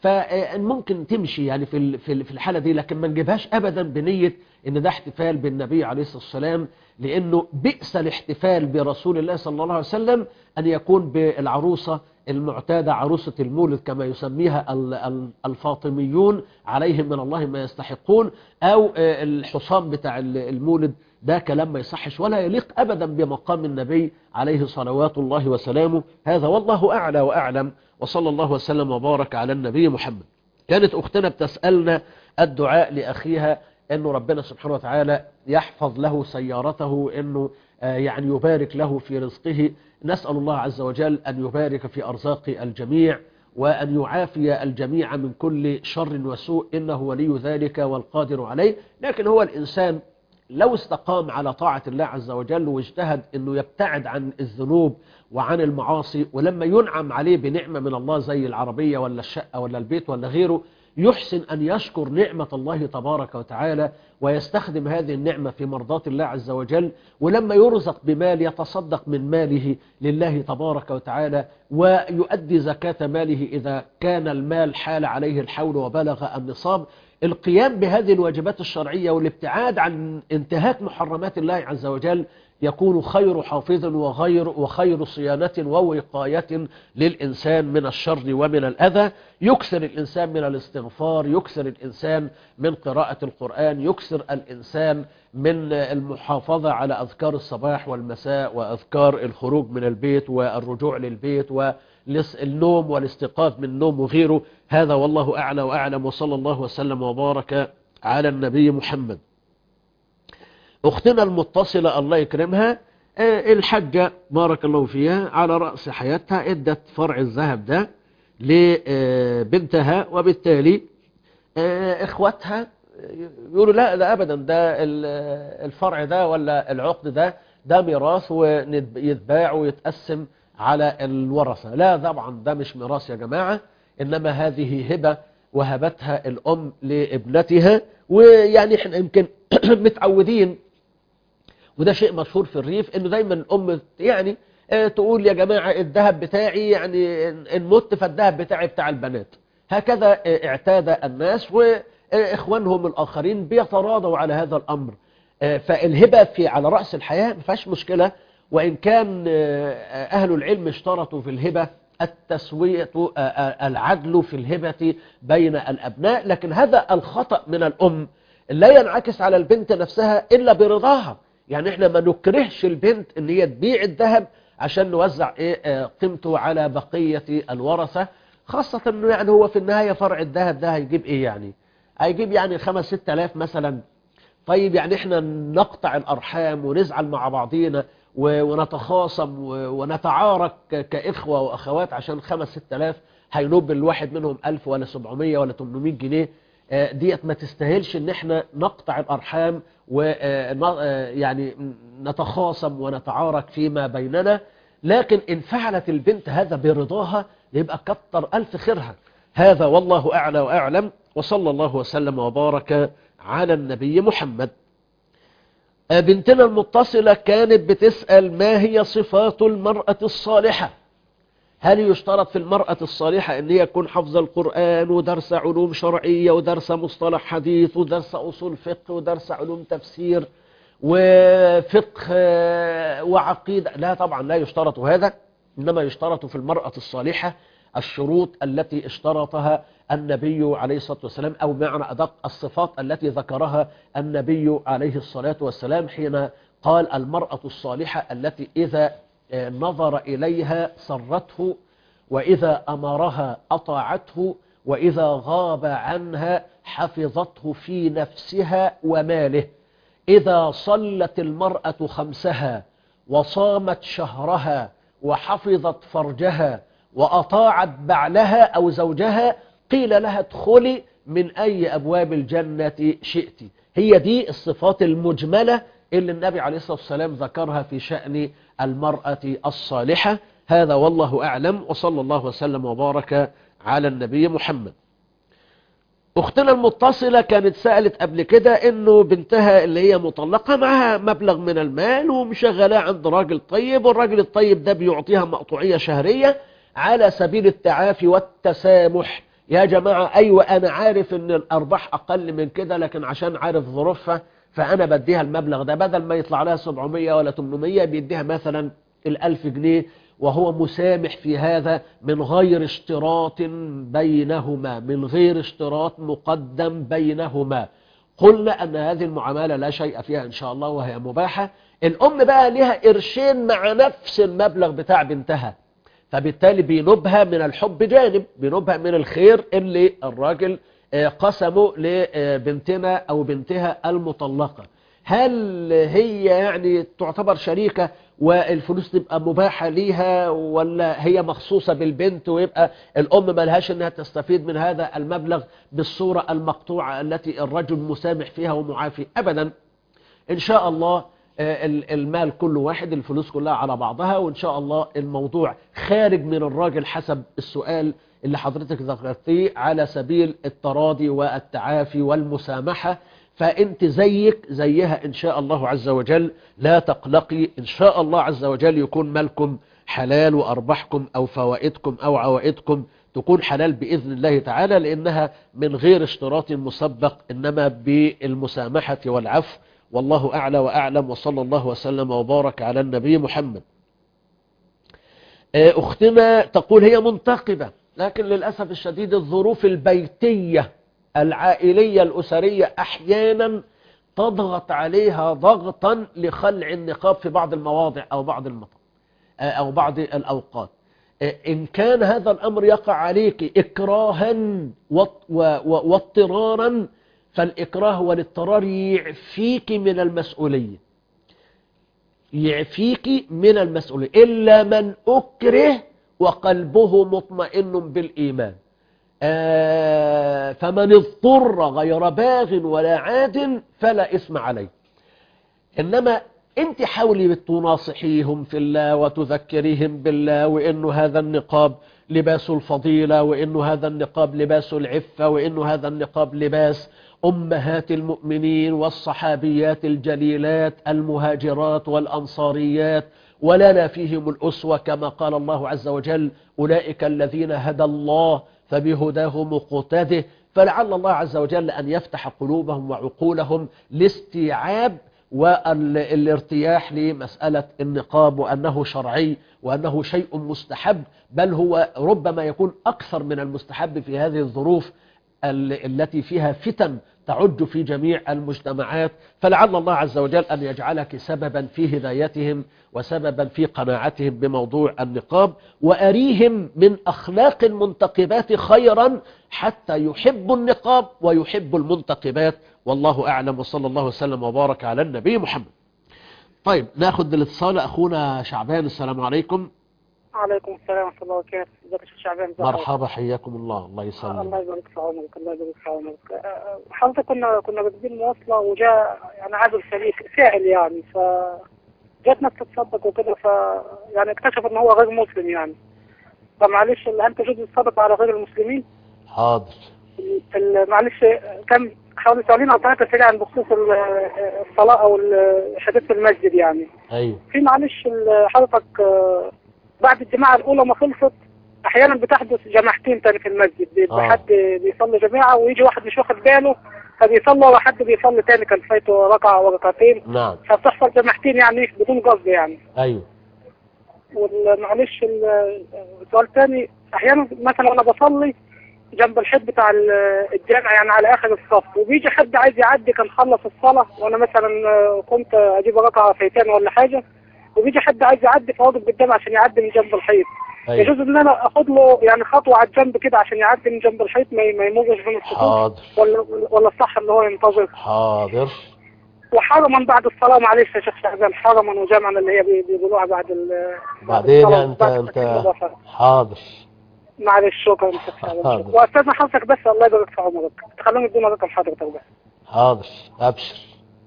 فممكن تمشي يعني في في الحالة دي لكن ما نجيبهاش أبدا بنية إن ده احتفال بالنبي عليه الصلاة والسلام لأنه بئس الاحتفال برسول الله صلى الله عليه وسلم أن يكون بالعروسة المعتادة عروسة المولد كما يسميها الفاطميون عليهم من الله ما يستحقون أو الحصان بتاع المولد ده كلام ما يصحش ولا يليق أبدا بمقام النبي عليه صلوات الله وسلامه هذا والله أعلى وأعلم وصلى الله وسلم وبارك على النبي محمد كانت أختنا بتسألنا الدعاء لأخيها أنه ربنا سبحانه وتعالى يحفظ له سيارته أنه يعني يبارك له في رزقه نسأل الله عز وجل أن يبارك في أرزاق الجميع وأن يعافي الجميع من كل شر وسوء إنه ولي ذلك والقادر عليه لكن هو الإنسان لو استقام على طاعة الله عز وجل واجتهد أنه يبتعد عن الذنوب وعن المعاصي ولما ينعم عليه بنعمة من الله زي العربية ولا الشقة ولا البيت ولا غيره يحسن أن يشكر نعمة الله تبارك وتعالى ويستخدم هذه النعمة في مرضاة الله عز وجل ولما يرزق بمال يتصدق من ماله لله تبارك وتعالى ويؤدي زكاة ماله إذا كان المال حال عليه الحول وبلغ النصاب القيام بهذه الواجبات الشرعية والابتعاد عن انتهاك محرمات الله عز وجل يكون خير حافظ وغير وخير صيانة ووقاية للإنسان من الشر ومن الأذى يكثر الإنسان من الاستغفار يكثر الإنسان من قراءة القرآن يكثر الإنسان من المحافظة على أذكار الصباح والمساء وأذكار الخروج من البيت والرجوع للبيت والنوم والاستيقاظ من النوم وغيره هذا والله أعلى وأعلم وصلى الله وسلم وبارك على النبي محمد أختنا المتصلة الله يكرمها آه، الحجة بارك الله فيها على رأس حياتها ادت فرع الذهب ده لبنتها وبالتالي آه، اخواتها يقولوا لا ده ابدا ده ال- الفرع ده ولا العقد ده ده ميراث ويتباع ويتقسم على الورثة لا طبعا ده مش ميراث يا جماعة انما هذه هبة وهبتها الام لابنتها ويعني احنا يمكن متعودين وده شيء مشهور في الريف انه دايما الام يعني آه، تقول يا جماعة الذهب بتاعي يعني ان إن مت فالذهب بتاعي بتاع البنات هكذا آه، اعتاد الناس واخوانهم الاخرين بيتراضوا على هذا الامر آه، فالهبة في على رأس الحياة ما فيهاش مشكلة وإن كان آه، أهل العلم اشترطوا في الهبة التسوية آه، آه، العدل في الهبة بين الأبناء لكن هذا الخطأ من الأم لا ينعكس على البنت نفسها إلا برضاها يعني احنا ما نكرهش البنت ان هي تبيع الذهب عشان نوزع ايه آه، قيمته على بقية الورثة خاصة انه يعني هو في النهاية فرع الذهب ده هيجيب ايه يعني هيجيب يعني خمس ست الاف مثلا طيب يعني احنا نقطع الارحام ونزعل مع بعضينا و- ونتخاصم و- ونتعارك ك- كاخوة واخوات عشان خمس ست الاف هينوب الواحد منهم الف ولا سبعمية ولا تمنمية جنيه آه، ديت ما تستاهلش ان احنا نقطع الارحام ويعني نتخاصم ونتعارك فيما بيننا لكن ان فعلت البنت هذا برضاها يبقى كتر الف خيرها هذا والله اعلى واعلم وصلى الله وسلم وبارك على النبي محمد آه، بنتنا المتصلة كانت بتسأل ما هي صفات المرأة الصالحة هل يشترط في المرأة الصالحة ان هي تكون حفظ القرآن ودرس علوم شرعية ودرس مصطلح حديث ودرس أصول فقه ودرس علوم تفسير وفقه آه، وعقيدة لا طبعا لا يشترط هذا إنما يشترط في المرأة الصالحة الشروط التي اشترطها النبي عليه الصلاة والسلام أو معنى أدق الصفات التي ذكرها النبي عليه الصلاة والسلام حين قال المرأة الصالحة التي إذا آه، نظر إليها سرته وإذا أمرها أطاعته وإذا غاب عنها حفظته في نفسها وماله إذا صلت المرأة خمسها وصامت شهرها وحفظت فرجها وأطاعت بعلها أو زوجها قيل لها ادخلي من أي أبواب الجنة شئت هي دي الصفات المجملة اللي النبي عليه الصلاة والسلام ذكرها في شأن المرأة الصالحة هذا والله أعلم وصلى الله وسلم وبارك على النبي محمد أختنا المتصلة كانت سألت قبل كده إنه بنتها اللي هي مطلقة معها مبلغ من المال ومشغلاه عند راجل طيب والراجل الطيب ده بيعطيها مقطوعية شهرية على سبيل التعافي والتسامح يا جماعة أيوة أنا عارف إن الأرباح أقل من كده لكن عشان عارف ظروفها فأنا بديها المبلغ ده بدل ما يطلع لها 700 ولا 800 بيديها مثلا الألف جنيه وهو مسامح في هذا من غير اشتراط بينهما من غير اشتراط مقدم بينهما قلنا أن هذه المعاملة لا شيء فيها إن شاء الله وهي مباحة الأم بقى لها قرشين مع نفس المبلغ بتاع بنتها فبالتالي بينوبها من الحب جانب بينوبها من الخير اللي الراجل آه، قسمه لبنتنا أو بنتها المطلقة هل هي يعني تعتبر شريكة والفلوس تبقى مباحة ليها ولا هي مخصوصة بالبنت ويبقى الأم ملهاش أنها تستفيد من هذا المبلغ بالصورة المقطوعة التي الرجل مسامح فيها ومعافي أبدا إن شاء الله آه، ال- المال كله واحد الفلوس كلها على بعضها وإن شاء الله الموضوع خارج من الراجل حسب السؤال اللي حضرتك ذكرتيه على سبيل التراضي والتعافي والمسامحة فأنت زيك زيها إن شاء الله عز وجل لا تقلقي إن شاء الله عز وجل يكون مالكم حلال وأرباحكم أو فوائدكم أو عوائدكم تكون حلال بإذن الله تعالى لأنها من غير اشتراط مسبق إنما بالمسامحة والعفو والله أعلى وأعلم وصلى الله وسلم وبارك على النبي محمد آه، أختنا تقول هي منتقبة لكن للأسف الشديد الظروف البيتية العائلية الأسرية أحيانا تضغط عليها ضغطا لخلع النقاب في بعض المواضع أو بعض المطر أو بعض الأوقات آه، إن كان هذا الأمر يقع عليك إكراها واط- و- و- واضطرارا فالإكراه والاضطرار يعفيك من المسؤولية يعفيك من المسؤولية إلا من أكره وقلبه مطمئن بالإيمان آه، فمن اضطر غير باغ ولا عاد فلا إثم عليه إنما أنت حاولي تناصحيهم في الله وتذكريهم بالله وإنه هذا النقاب لباس الفضيلة وإنه هذا النقاب لباس العفة وإنه هذا النقاب لباس أمهات المؤمنين والصحابيات الجليلات المهاجرات والأنصاريات ولنا فيهم الأسوة كما قال الله عز وجل أولئك الذين هدى الله فبهداه مقتده فلعل الله عز وجل أن يفتح قلوبهم وعقولهم لاستيعاب والارتياح لمسألة النقاب وأنه شرعي وأنه شيء مستحب بل هو ربما يكون أكثر من المستحب في هذه الظروف ال- التي فيها فتن تعج في جميع المجتمعات فلعل الله عز وجل أن يجعلك سببا في هدايتهم وسببا في قناعتهم بموضوع النقاب وأريهم من أخلاق المنتقبات خيرا حتى يحبوا النقاب ويحبوا المنتقبات والله أعلم وصلى الله وسلم وبارك على النبي محمد طيب ناخد الاتصال أخونا شعبان السلام عليكم وعليكم السلام ورحمة الله وبركاته ازيك يا شيخ شعبان ازي حضرتك؟ مرحبا حياكم الله الله آه، يسلم الله يبارك في عمرك الله يبارك في عمرك آه، حضرتك كنا كنا راكبين مواصلة وجاء يعني عادل سليك سائل يعني ف جات ناس تتصدق وكده ف يعني اكتشف ان هو غير مسلم يعني فمعلش هل تجوز الصدقة على غير المسلمين؟ حاضر ال- معلش كم حوالي سؤالين او ثلاثة سريعا بخصوص ال- الصلاة او الحديث في المسجد يعني أيوه في معلش ال- حضرتك آه، بعد الجماعة الأولى ما خلصت أحيانا بتحدث جماعتين تاني في المسجد بيبقى آه. حد بيصلي جماعة ويجي واحد مش واخد باله فبيصلي ورا حد بيصلي تاني كان فايته ركعة وركعتين نعم فبتحصل جماعتين يعني بدون قصد يعني أيوه ومعلش ال- السؤال تاني أحيانا مثلا أنا بصلي جنب الحيط بتاع ال- الجامع يعني على آخر الصف وبيجي حد عايز يعدي كان خلص الصلاة وأنا مثلا آه، كنت أجيب ركعة فايتين ولا حاجة وبيجي حد عايز يعدي فواقف قدامي عشان يعدي من جنب الحيط أيوه. يجوز ان انا اخد له يعني خطوه على الجنب كده عشان يعدي من جنب الحيط ما ما يمرش بين الصفوف حاضر ولا ولا الصح ان هو ينتظر حاضر وحرما بعد الصلاه معلش يا شيخ شعبان حرما وجامعا اللي هي بي- بيقولوها بعد ال بعدين الصلاة، أنت بعد أنت تكبير الإضافة. حاضر معلش شكرا يا شيخ شعبان حاضر. شكراً. واستاذنا حضرتك بس الله يبارك في عمرك تخلوني بدون رقم حضرتك بس حاضر أبشر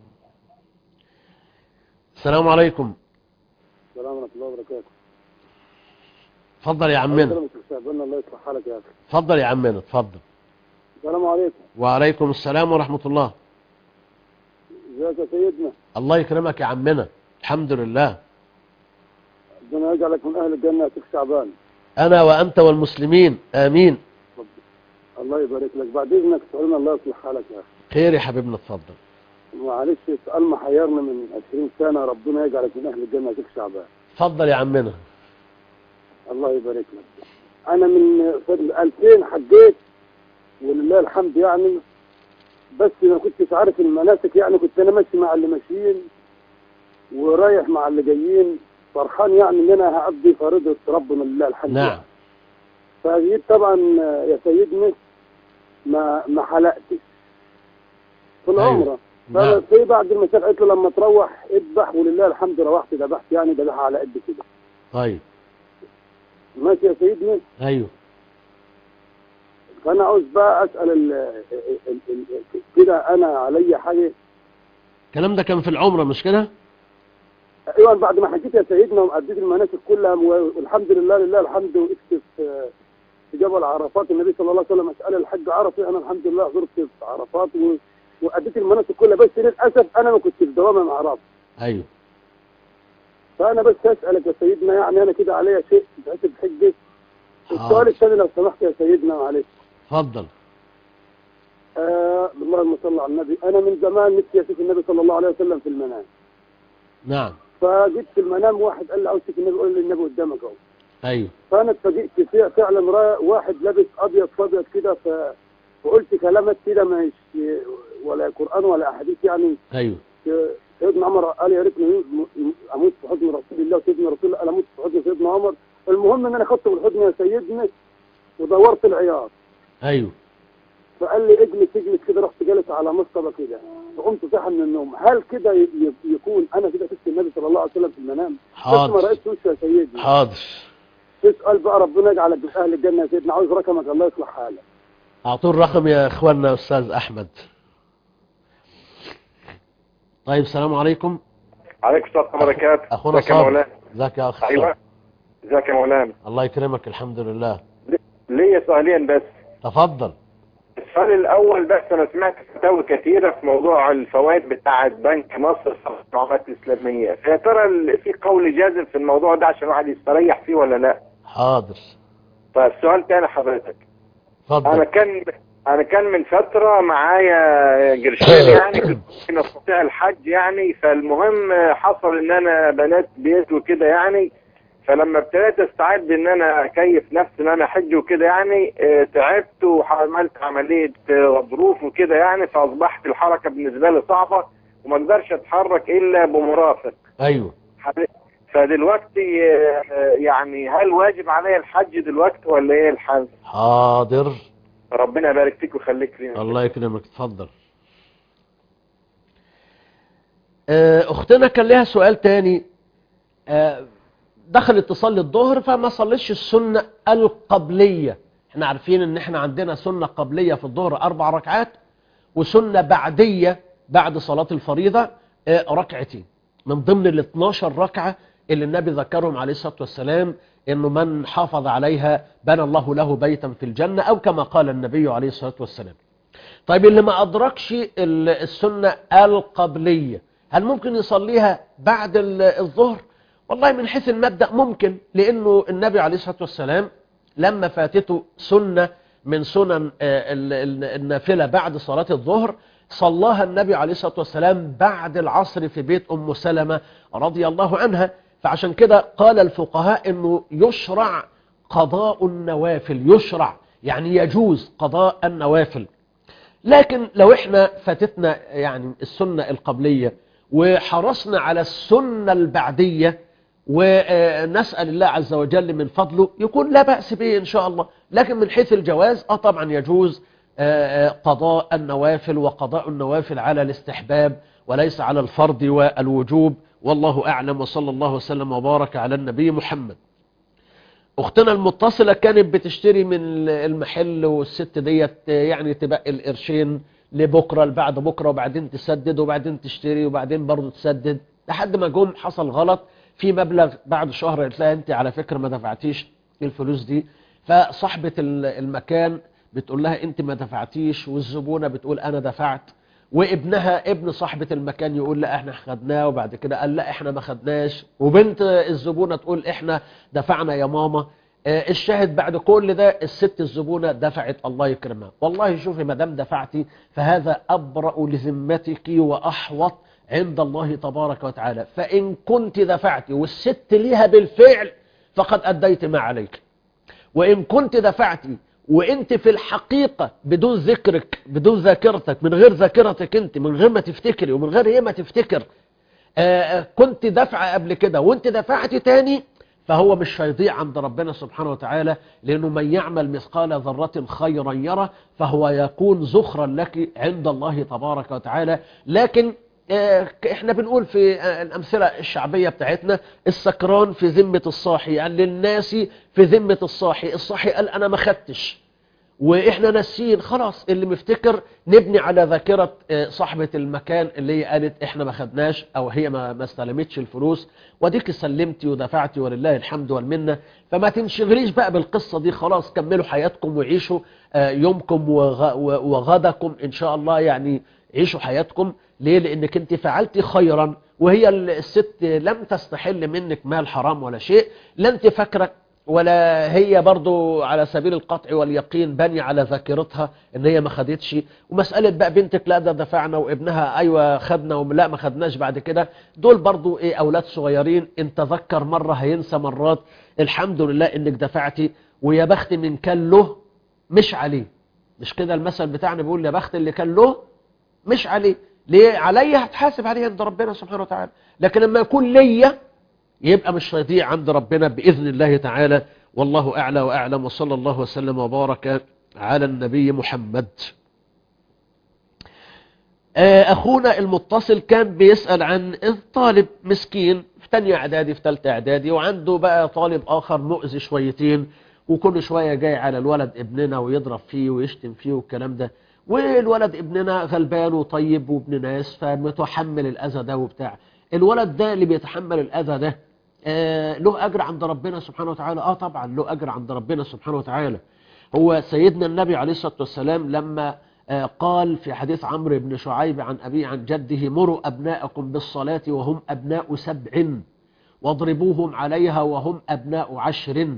السلام عليكم السلام ورحمة الله وبركاته اتفضل يا عمنا السلام شعبان الله يصلح حالك يا أخي اتفضل يا عمنا اتفضل السلام عليكم وعليكم السلام ورحمة الله ازيك يا سيدنا الله يكرمك يا عمنا الحمد لله ربنا يجعلك من أهل الجنة يا شيخ شعبان أنا وأنت والمسلمين آمين الله يبارك لك بعد إذنك سؤالنا الله يصلح حالك يا أخي خير يا حبيبنا اتفضل معلش سؤال محيرنا من 20 سنة ربنا يجعلك من أهل الجنة يا شيخ شعبان اتفضل يا عمنا الله يبارك لك أنا من سنة 2000 حجيت ولله الحمد يعني بس ما كنتش عارف المناسك يعني كنت أنا ماشي مع اللي ماشيين ورايح مع اللي جايين فرحان يعني إن أنا هأدي فريضة ربنا لله الحمد نعم يعني. فجيت طبعا يا سيدنا ما ما حلقتش في العمرة نعم. ففي بعد المسافة قلت له لما تروح اذبح ولله الحمد روحت ذبحت يعني ذبح على قد كده طيب ماشي يا سيدنا أيوه فانا عاوز بقى اسال ال ال ال كده انا عليا حاجه الكلام ده كان في العمرة مش كده ايوه بعد ما حكيت يا سيدنا واديت المناسك كلها و- والحمد لله لله الحمد وقفت في في جبل عرفات النبي صلى الله عليه وسلم اسال الحج عرفي انا الحمد لله زرت في عرفات و... واديت المناسك كلها بس للاسف انا ما كنتش في دوامه مع رب ايوه فانا بس اسالك يا سيدنا يعني انا كده عليا شيء بحسب حجه السؤال الثاني لو سمحت يا سيدنا معلش اتفضل آه اللهم صل على النبي انا من زمان نفسي اشوف النبي صلى الله عليه وسلم في المنام نعم فجيت في المنام واحد قال لي عاوز تشوف النبي قول لي النبي قدامك اهو ايوه فانا اتفاجئت فيه فعلا را- واحد لابس ابيض فابيض كده ف- فقلت كلامات كده مش ولا قران ولا احاديث يعني ايوه سيدنا عمر قال يا ريتني م- م- اموت في حضن رسول الله وسيدنا رسول الله قال اموت في حضن سيدنا عمر المهم ان انا خدته بالحضن يا سيدنا ودورت العياط ايوه فقال لي اجلس اجلس كده رحت جالس على مصطبه كده فقمت صاحي من النوم هل كده ي- ي- يكون انا كده شفت النبي صلى الله عليه وسلم في المنام حاضر. بس ما رايتش وشه يا سيدي حاضر تسال بقى ربنا يجعلك من اهل الجنه يا سيدنا عاوز رقمك الله يصلح حالك اعطوا الرقم يا اخواننا استاذ احمد طيب السلام عليكم عليكم السلام ورحمة الله وبركاته اخونا ازيك يا صابر مولانا ازيك يا اخ ايوه صابر؟ ازيك يا مولانا الله يكرمك الحمد لله ليا سؤالين بس تفضل السؤال الاول بس انا سمعت فتاوي كثيره في موضوع الفوائد بتاعه بنك مصر في العملات الاسلاميه فيا ترى ال- في قول جازم في الموضوع ده عشان الواحد يستريح فيه ولا لا حاضر طيب سؤال تاني حضرتك اتفضل انا كان انا كان من فتره معايا قرشين يعني كنت ممكن استطيع الحج يعني فالمهم حصل ان انا بنات بيت وكده يعني فلما ابتديت استعد ان انا اكيف نفسي ان انا احج وكده يعني آه، تعبت وعملت عمليه آه، غضروف وكده يعني فاصبحت الحركه بالنسبه لي صعبه وما اقدرش اتحرك الا بمرافق ايوه فدلوقتي آه، آه، يعني هل واجب عليا الحج دلوقتي ولا ايه الحال؟ حاضر ربنا يبارك فيك ويخليك لينا الله يكرمك اتفضل آه، اختنا كان لها سؤال تاني آه، دخلت تصلي الظهر فما صلتش السنة القبلية احنا عارفين ان احنا عندنا سنة قبلية في الظهر اربع ركعات وسنة بعدية بعد صلاة الفريضة آه، ركعتين من ضمن ال 12 ركعة اللي النبي ذكرهم عليه الصلاة والسلام انه من حافظ عليها بنى الله له بيتا في الجنة او كما قال النبي عليه الصلاة والسلام طيب اللي ما أدركش ال- السنة القبلية هل ممكن يصليها بعد ال- الظهر والله من حيث المبدأ ممكن لأنه النبي عليه الصلاة والسلام لما فاتته سنة من سنن آه، ال- ال- النافلة بعد صلاة الظهر صلاها النبي عليه الصلاة والسلام بعد العصر في بيت أم سلمة رضي الله عنها فعشان كده قال الفقهاء أنه يشرع قضاء النوافل يشرع يعني يجوز قضاء النوافل لكن لو احنا فاتتنا يعني السنة القبلية وحرصنا على السنة البعدية ونسأل الله عز وجل من فضله يكون لا بأس به إن شاء الله لكن من حيث الجواز اه طبعا يجوز آه، آه، قضاء النوافل وقضاء النوافل على الاستحباب وليس على الفرض والوجوب والله أعلم وصلى الله وسلم وبارك على النبي محمد اختنا المتصلة كانت بتشتري من المحل والست ديت يعني تبقى القرشين لبكرة لبعد بكرة وبعدين تسدد وبعدين تشتري وبعدين برضه تسدد لحد ما جم حصل غلط في مبلغ بعد شهر قالت لها انت على فكرة ما دفعتيش الفلوس دي فصاحبة ال- المكان بتقول لها انت ما دفعتيش والزبونة بتقول انا دفعت وابنها ابن صاحبة المكان يقول لا احنا خدناه وبعد كده قال لا احنا ما خدناش وبنت الزبونة تقول احنا دفعنا يا ماما آه، الشاهد بعد كل ده الست الزبونة دفعت الله يكرمها والله شوفي ما دام دفعتي فهذا أبرأ لذمتك وأحوط عند الله تبارك وتعالى فإن كنت دفعتي والست ليها بالفعل فقد أديت ما عليك وإن كنت دفعتي وانت في الحقيقة بدون ذكرك بدون ذاكرتك من غير ذاكرتك انت من غير ما تفتكري ومن غير ايه ما تفتكر آه، آه، كنت دفع قبل كده وانت دفعت تاني فهو مش هيضيع عند ربنا سبحانه وتعالى لأنه من يعمل مثقال ذرة خيرا يرى فهو يكون زخرا لك عند الله تبارك وتعالى لكن آه، احنا بنقول في آه، الأمثلة الشعبية بتاعتنا السكران في ذمة الصاحي يعني للناس في ذمة الصاحي الصاحي قال أنا ما خدتش واحنا ناسيين خلاص اللي مفتكر نبني على ذاكرة آه، صاحبة المكان اللي هي قالت احنا ما خدناش او هي ما ما استلمتش الفلوس وديك سلمتي ودفعتي ولله الحمد والمنة فما تنشغليش بقى بالقصة دي خلاص كملوا حياتكم وعيشوا آه، يومكم وغ- و- وغدكم ان شاء الله يعني عيشوا حياتكم ليه لانك انت فعلتي خيرا وهي الست لم تستحل منك مال حرام ولا شيء لا انت فاكره ولا هي برضو على سبيل القطع واليقين بني على ذاكرتها ان هي ما خدتش ومسألة بقى بنتك لا ده دفعنا وابنها ايوه خدنا ولا ما خدناش بعد كده دول برضو ايه اولاد صغيرين ان تذكر مرة هينسى مرات الحمد لله انك دفعتي ويا بخت من كان له مش عليه مش كده المثل بتاعنا بيقول يا بخت اللي كان له مش عليه ليه عليا هتحاسب عليه عند ربنا سبحانه وتعالى لكن لما يكون ليا يبقى مش هيضيع عند ربنا بإذن الله تعالى والله أعلى وأعلم وصلى الله وسلم وبارك على النبي محمد آه، أخونا المتصل كان بيسأل عن طالب مسكين في تانية إعدادي في تالتة إعدادي وعنده بقى طالب آخر مؤذي شويتين وكل شوية جاي على الولد ابننا ويضرب فيه ويشتم فيه والكلام ده والولد ابننا غلبان وطيب وابن ناس فمتحمل الأذى ده وبتاع الولد ده اللي بيتحمل الأذى ده آه له أجر عند ربنا سبحانه وتعالى آه طبعا له أجر عند ربنا سبحانه وتعالى هو سيدنا النبي عليه الصلاة والسلام لما آه قال في حديث عمرو بن شعيب عن أبيه عن جده مروا أبناءكم بالصلاة وهم أبناء سبع واضربوهم عليها وهم أبناء عشر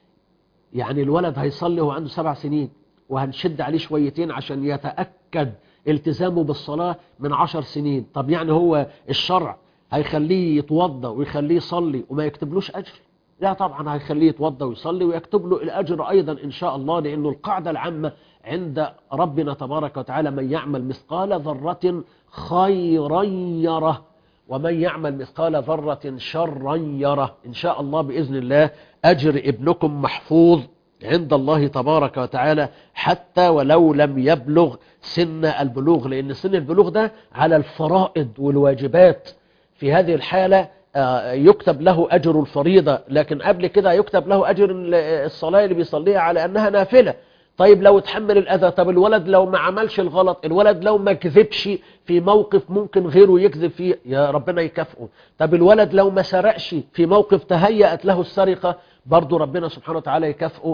يعني الولد هيصلي وهو عنده سبع سنين وهنشد عليه شويتين عشان يتأكد التزامه بالصلاة من عشر سنين طب يعني هو الشرع هيخليه يتوضى ويخليه يصلي وما يكتبلوش أجر لا طبعا هيخليه يتوضى ويصلي ويكتب له الأجر أيضا إن شاء الله لأنه القاعدة العامة عند ربنا تبارك وتعالى من يعمل مثقال ذرة خيرا يره ومن يعمل مثقال ذرة شرا يره إن شاء الله بإذن الله أجر ابنكم محفوظ عند الله تبارك وتعالى حتى ولو لم يبلغ سن البلوغ لأن سن البلوغ ده على الفرائض والواجبات في هذه الحالة آه، يكتب له أجر الفريضة لكن قبل كده يكتب له أجر الصلاة اللي بيصليها على أنها نافلة طيب لو اتحمل الأذى طب الولد لو ما عملش الغلط الولد لو ما كذبش في موقف ممكن غيره يكذب فيه يا ربنا يكافئه طب الولد لو ما سرقش في موقف تهيأت له السرقة برضو ربنا سبحانه وتعالى يكافئه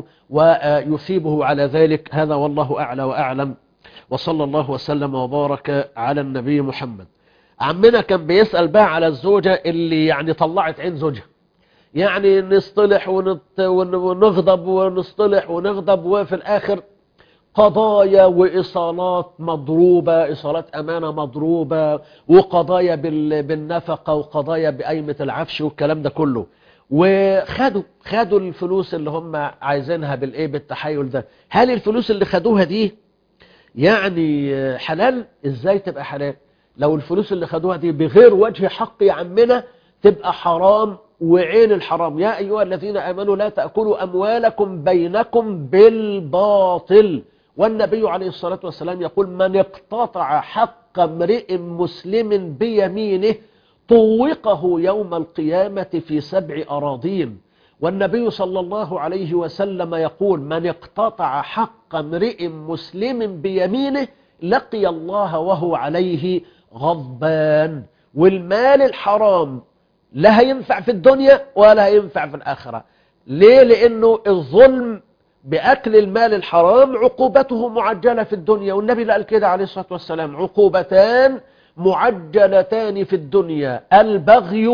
ويثيبه على ذلك هذا والله أعلى وأعلم وصلى الله وسلم وبارك على النبي محمد عمنا كان بيسأل بقى على الزوجة اللي يعني طلعت عين زوجها يعني نصطلح ونت- ون- ونغضب ونصطلح ونغضب وفي الآخر قضايا وإصالات مضروبة إصالات أمانة مضروبة وقضايا بال- بالنفقة وقضايا بقيمة العفش والكلام ده كله وخدوا خدوا الفلوس اللي هم عايزينها بالايه بالتحايل ده هل الفلوس اللي خدوها دي يعني حلال ازاي تبقى حلال لو الفلوس اللي خدوها دي بغير وجه حق يا عمنا تبقى حرام وعين الحرام يا أيها الذين آمنوا لا تأكلوا أموالكم بينكم بالباطل والنبي عليه الصلاة والسلام يقول من اقتطع حق امرئ مسلم بيمينه طوقه يوم القيامة في سبع أراضين والنبي صلى الله عليه وسلم يقول من اقتطع حق امرئ مسلم بيمينه لقي الله وهو عليه غضبان والمال الحرام لا هينفع في الدنيا ولا هينفع في الآخرة ليه لأنه الظلم بأكل المال الحرام عقوبته معجلة في الدنيا والنبي قال كده عليه الصلاة والسلام عقوبتان معجلتان في الدنيا البغي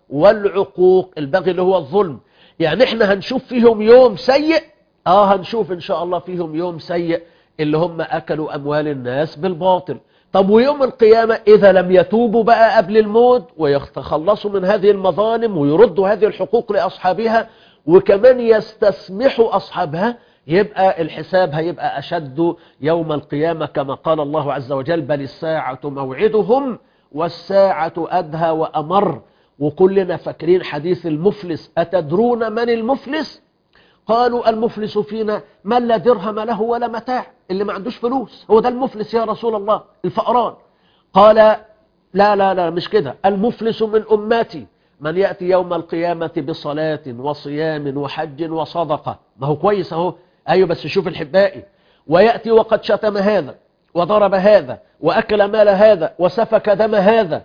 والعقوق البغي اللي هو الظلم يعني احنا هنشوف فيهم يوم سيء اه هنشوف ان شاء الله فيهم يوم سيء اللي هم اكلوا اموال الناس بالباطل طب ويوم القيامة إذا لم يتوبوا بقى قبل الموت ويتخلصوا من هذه المظالم ويردوا هذه الحقوق لأصحابها وكمان يستسمحوا أصحابها يبقى الحساب هيبقى أشد يوم القيامة كما قال الله عز وجل بل الساعة موعدهم والساعة أدهى وأمر وكلنا فاكرين حديث المفلس أتدرون من المفلس قالوا المفلس فينا من لا درهم له ولا متاع اللي ما عندوش فلوس هو ده المفلس يا رسول الله الفقران قال لا لا لا مش كده المفلس من أمتي من يأتي يوم القيامة بصلاة وصيام وحج وصدقة ما هو كويس اهو أيوة بس شوف الحبائي ويأتي وقد شتم هذا وضرب هذا وأكل مال هذا وسفك دم هذا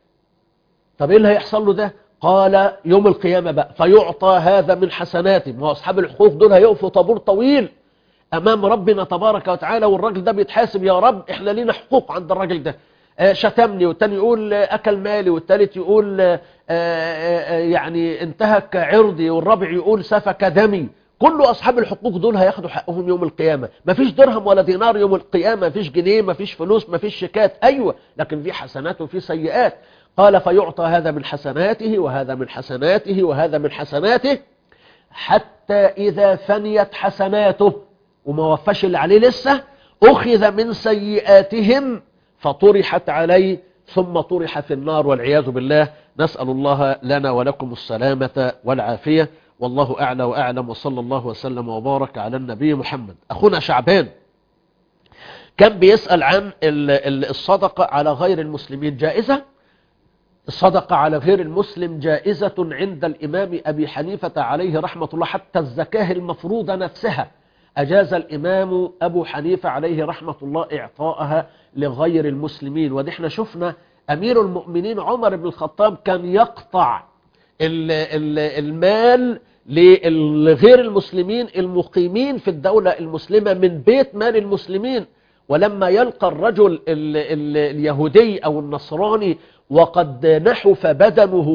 طب ايه اللي هيحصل له ده قال يوم القيامة بقى فيعطى هذا من حسناته ما هو أصحاب الحقوق دول هيقفوا طابور طويل أمام ربنا تبارك وتعالى والراجل ده بيتحاسب يا رب إحنا لينا حقوق عند الراجل ده آه، شتمني والتاني يقول آه، أكل مالي والتالت يقول آه، آه، آه، يعني انتهك عرضي والرابع يقول سفك دمي كل أصحاب الحقوق دول هياخدوا حقهم يوم القيامة مفيش درهم ولا دينار يوم القيامة مفيش جنيه مفيش فلوس مفيش شيكات أيوة لكن في حسنات وفي سيئات قال فيعطى هذا من حسناته وهذا من حسناته وهذا من حسناته حتى إذا فنيت حسناته وما وفاش اللي عليه لسه أخذ من سيئاتهم فطرحت عليه ثم طرح في النار والعياذ بالله نسأل الله لنا ولكم السلامة والعافية والله أعلى وأعلم وصلى الله وسلم وبارك على النبي محمد أخونا شعبان كان بيسأل عن ال- ال- الصدقة على غير المسلمين جائزة الصدقة على غير المسلم جائزة عند الإمام أبي حنيفة عليه رحمة الله حتى الزكاة المفروضة نفسها أجاز الإمام أبو حنيفة عليه رحمة الله إعطاءها لغير المسلمين ودي احنا شفنا أمير المؤمنين عمر بن الخطاب كان يقطع ال- ال- المال لغير المسلمين المقيمين في الدولة المسلمة من بيت مال المسلمين ولما يلقى الرجل ال ال اليهودي أو النصراني وقد نحف بدنه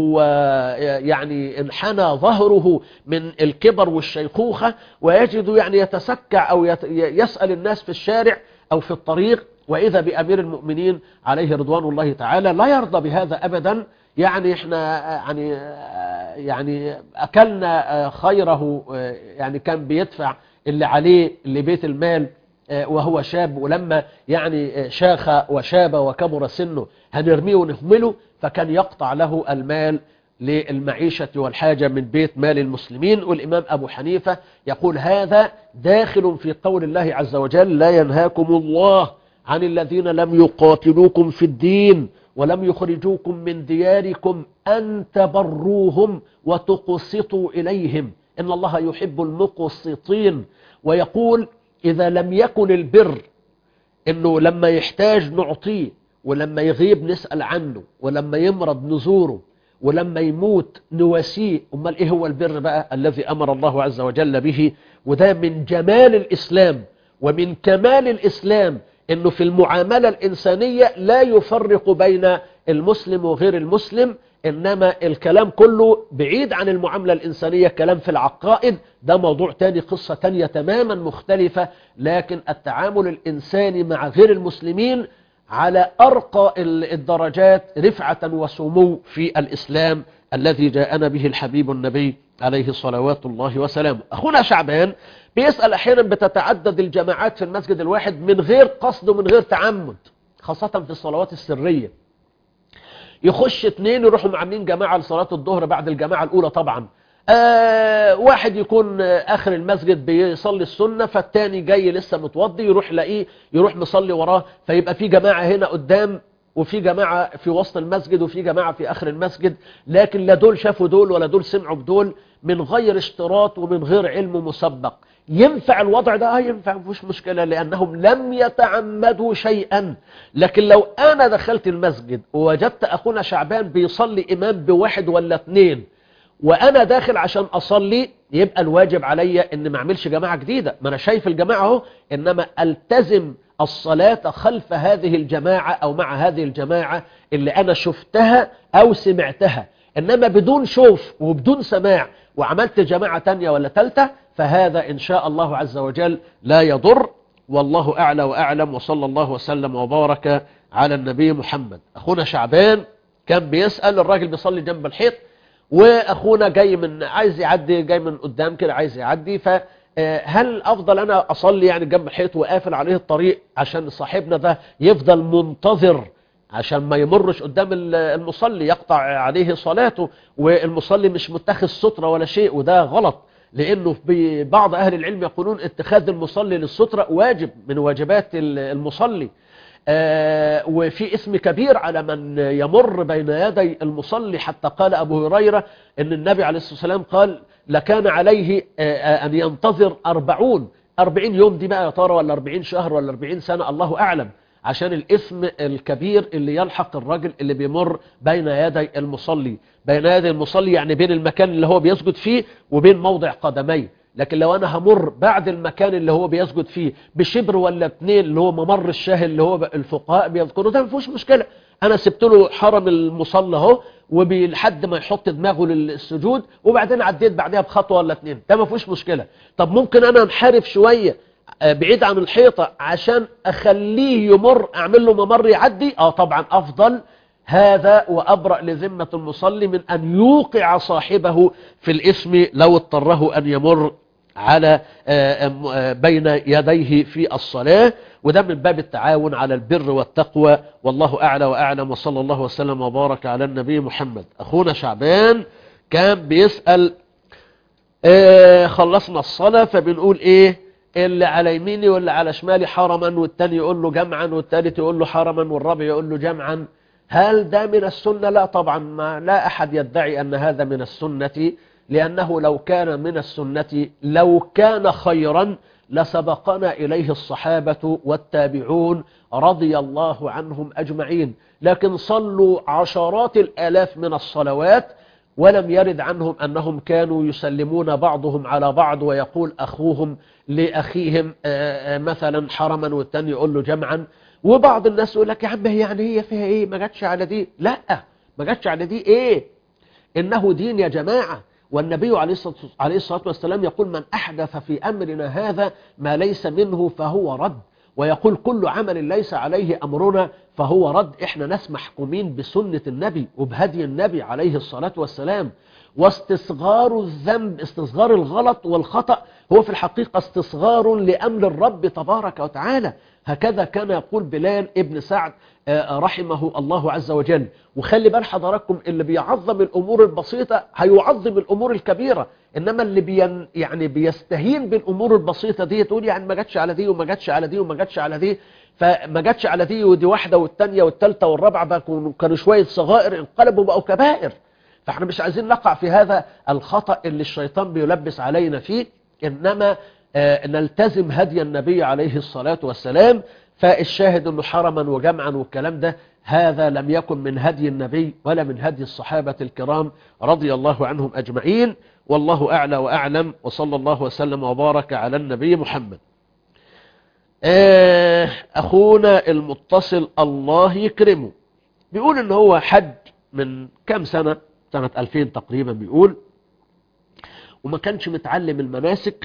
ويعني انحنى ظهره من الكبر والشيخوخة ويجد يعني يتسكع أو يت- يسأل الناس في الشارع أو في الطريق وإذا بأمير المؤمنين عليه رضوان الله تعالى لا يرضى بهذا أبدا يعني احنا يعني يعني أكلنا خيره يعني كان بيدفع اللي عليه لبيت المال وهو شاب ولما يعني شاخ وشاب وكبر سنه هنرميه ونهمله فكان يقطع له المال للمعيشة والحاجة من بيت مال المسلمين والإمام أبو حنيفة يقول هذا داخل في قول الله عز وجل لا ينهاكم الله عن الذين لم يقاتلوكم في الدين ولم يخرجوكم من دياركم أن تبروهم وتقسطوا إليهم إن الله يحب المقسطين ويقول إذا لم يكن البر إنه لما يحتاج نعطيه ولما يغيب نسأل عنه ولما يمرض نزوره ولما يموت نواسيه أمال إيه هو البر بقى الذي أمر الله عز وجل به وده من جمال الإسلام ومن كمال الإسلام انه في المعاملة الانسانية لا يفرق بين المسلم وغير المسلم انما الكلام كله بعيد عن المعاملة الانسانية كلام في العقائد ده موضوع تاني قصة تانية تماما مختلفة لكن التعامل الانساني مع غير المسلمين على ارقى الدرجات رفعة وسمو في الاسلام الذي جاءنا به الحبيب النبي عليه صلوات الله وسلامه أخونا شعبان بيسأل أحيانا بتتعدد الجماعات في المسجد الواحد من غير قصد ومن غير تعمد خاصة في الصلوات السرية يخش اتنين يروحوا عاملين جماعة لصلاة الظهر بعد الجماعة الأولى طبعا آه واحد يكون آخر المسجد بيصلي السنة فالتاني جاي لسه متوضي يروح لاقيه يروح مصلي وراه فيبقى في جماعة هنا قدام وفي جماعة في وسط المسجد وفي جماعة في آخر المسجد لكن لا دول شافوا دول ولا دول سمعوا بدول من غير اشتراط ومن غير علم مسبق ينفع الوضع ده اه ينفع مفيش مشكلة لأنهم لم يتعمدوا شيئا لكن لو أنا دخلت المسجد ووجدت أخونا شعبان بيصلي إمام بواحد ولا اتنين وأنا داخل عشان أصلي يبقى الواجب عليا إن ما أعملش جماعة جديدة ما أنا شايف الجماعة اهو إنما ألتزم الصلاة خلف هذه الجماعة أو مع هذه الجماعة اللي أنا شفتها أو سمعتها إنما بدون شوف وبدون سماع وعملت جماعة تانية ولا تالتة فهذا إن شاء الله عز وجل لا يضر والله أعلى وأعلم وصلى الله وسلم وبارك على النبي محمد أخونا شعبان كان بيسأل الراجل بيصلي جنب الحيط وأخونا جاي من عايز يعدي جاي من قدام كده عايز يعدي فهل أفضل أنا أصلي يعني جنب الحيط وقافل عليه الطريق عشان صاحبنا ده يفضل منتظر عشان ما يمرش قدام المصلي يقطع عليه صلاته والمصلي مش متخذ سترة ولا شيء وده غلط لأنه بعض أهل العلم يقولون اتخاذ المصلي للسترة واجب من واجبات المصلي آه وفي اسم كبير على من يمر بين يدي المصلي حتى قال أبو هريرة أن النبي عليه الصلاة والسلام قال لكان عليه آه أن ينتظر أربعون 40 يوم دي بقى يا ترى ولا 40 شهر ولا 40 سنة الله أعلم عشان الإثم الكبير اللي يلحق الرجل اللي بيمر بين يدي المصلي بين يدي المصلي يعني بين المكان اللي هو بيسجد فيه وبين موضع قدميه لكن لو أنا همر بعد المكان اللي هو بيسجد فيه بشبر ولا اتنين اللي هو ممر الشاه اللي هو الفقهاء بيذكروا ده ما فيهوش مشكلة أنا سبت له حرم المصلى اهو ولحد ما يحط دماغه للسجود وبعدين عديت بعدها بخطوة ولا اتنين ده ما فيهوش مشكلة طب ممكن أنا انحرف شوية آه، بعيد عن الحيطة عشان أخليه يمر أعمل له ممر يعدي آه طبعا أفضل هذا وأبرأ لذمة المصلي من أن يوقع صاحبه في الإثم لو اضطره أن يمر على آه، آم، آه، بين يديه في الصلاة وده من باب التعاون على البر والتقوى والله أعلى وأعلم وصلى الله وسلم وبارك على النبي محمد أخونا شعبان كان بيسأل آه، خلصنا الصلاة فبنقول ايه اللي على يميني واللي على شمالي حرما والتاني يقول له جمعا والتالت يقول له حرما والرابع يقول له جمعا هل ده من السنة لا طبعا ما لا أحد يدعي أن هذا من السنة لأنه لو كان من السنة لو كان خيرا لسبقنا إليه الصحابة والتابعون رضي الله عنهم أجمعين لكن صلوا عشرات الآلاف من الصلوات ولم يرد عنهم أنهم كانوا يسلمون بعضهم على بعض ويقول أخوهم لأخيهم آه، آه، مثلا حرما والتاني يقول له جمعا وبعض الناس يقول لك يا عم هي يعني هي فيها ايه ما جاتش على دي لا ما جاتش على دي ايه إنه دين يا جماعة والنبي عليه الصلاة عليه الصلاة والسلام يقول من أحدث في أمرنا هذا ما ليس منه فهو رد ويقول كل عمل ليس عليه أمرنا فهو رد إحنا ناس محكومين بسنة النبي وبهدي النبي عليه الصلاة والسلام واستصغار الذنب استصغار الغلط والخطأ هو في الحقيقة استصغار لأمر الرب تبارك وتعالى هكذا كان يقول بلال ابن سعد آه، رحمه الله عز وجل وخلي بال حضراتكم اللي بيعظم الأمور البسيطة هيعظم الأمور الكبيرة إنما اللي بين يعني بيستهين بالأمور البسيطة دي تقول يعني ما جاتش على دي وما جاتش على دي وما جاتش على دي فما جاتش على دي ودي واحدة والتانية والتالتة والرابعة بقى كانوا- كانوا شوية صغائر انقلبوا بقوا كبائر فاحنا مش عايزين نقع في هذا الخطأ اللي الشيطان بيلبس علينا فيه إنما آه، نلتزم هدي النبي عليه الصلاة والسلام فالشاهد انه حرما وجمعا والكلام ده هذا لم يكن من هدي النبي ولا من هدي الصحابة الكرام رضي الله عنهم أجمعين والله أعلى وأعلم وصلى الله وسلم وبارك على النبي محمد آه، أخونا المتصل الله يكرمه بيقول ان هو حج من كام سنة سنة 2000 تقريبا بيقول وما كانش متعلم المناسك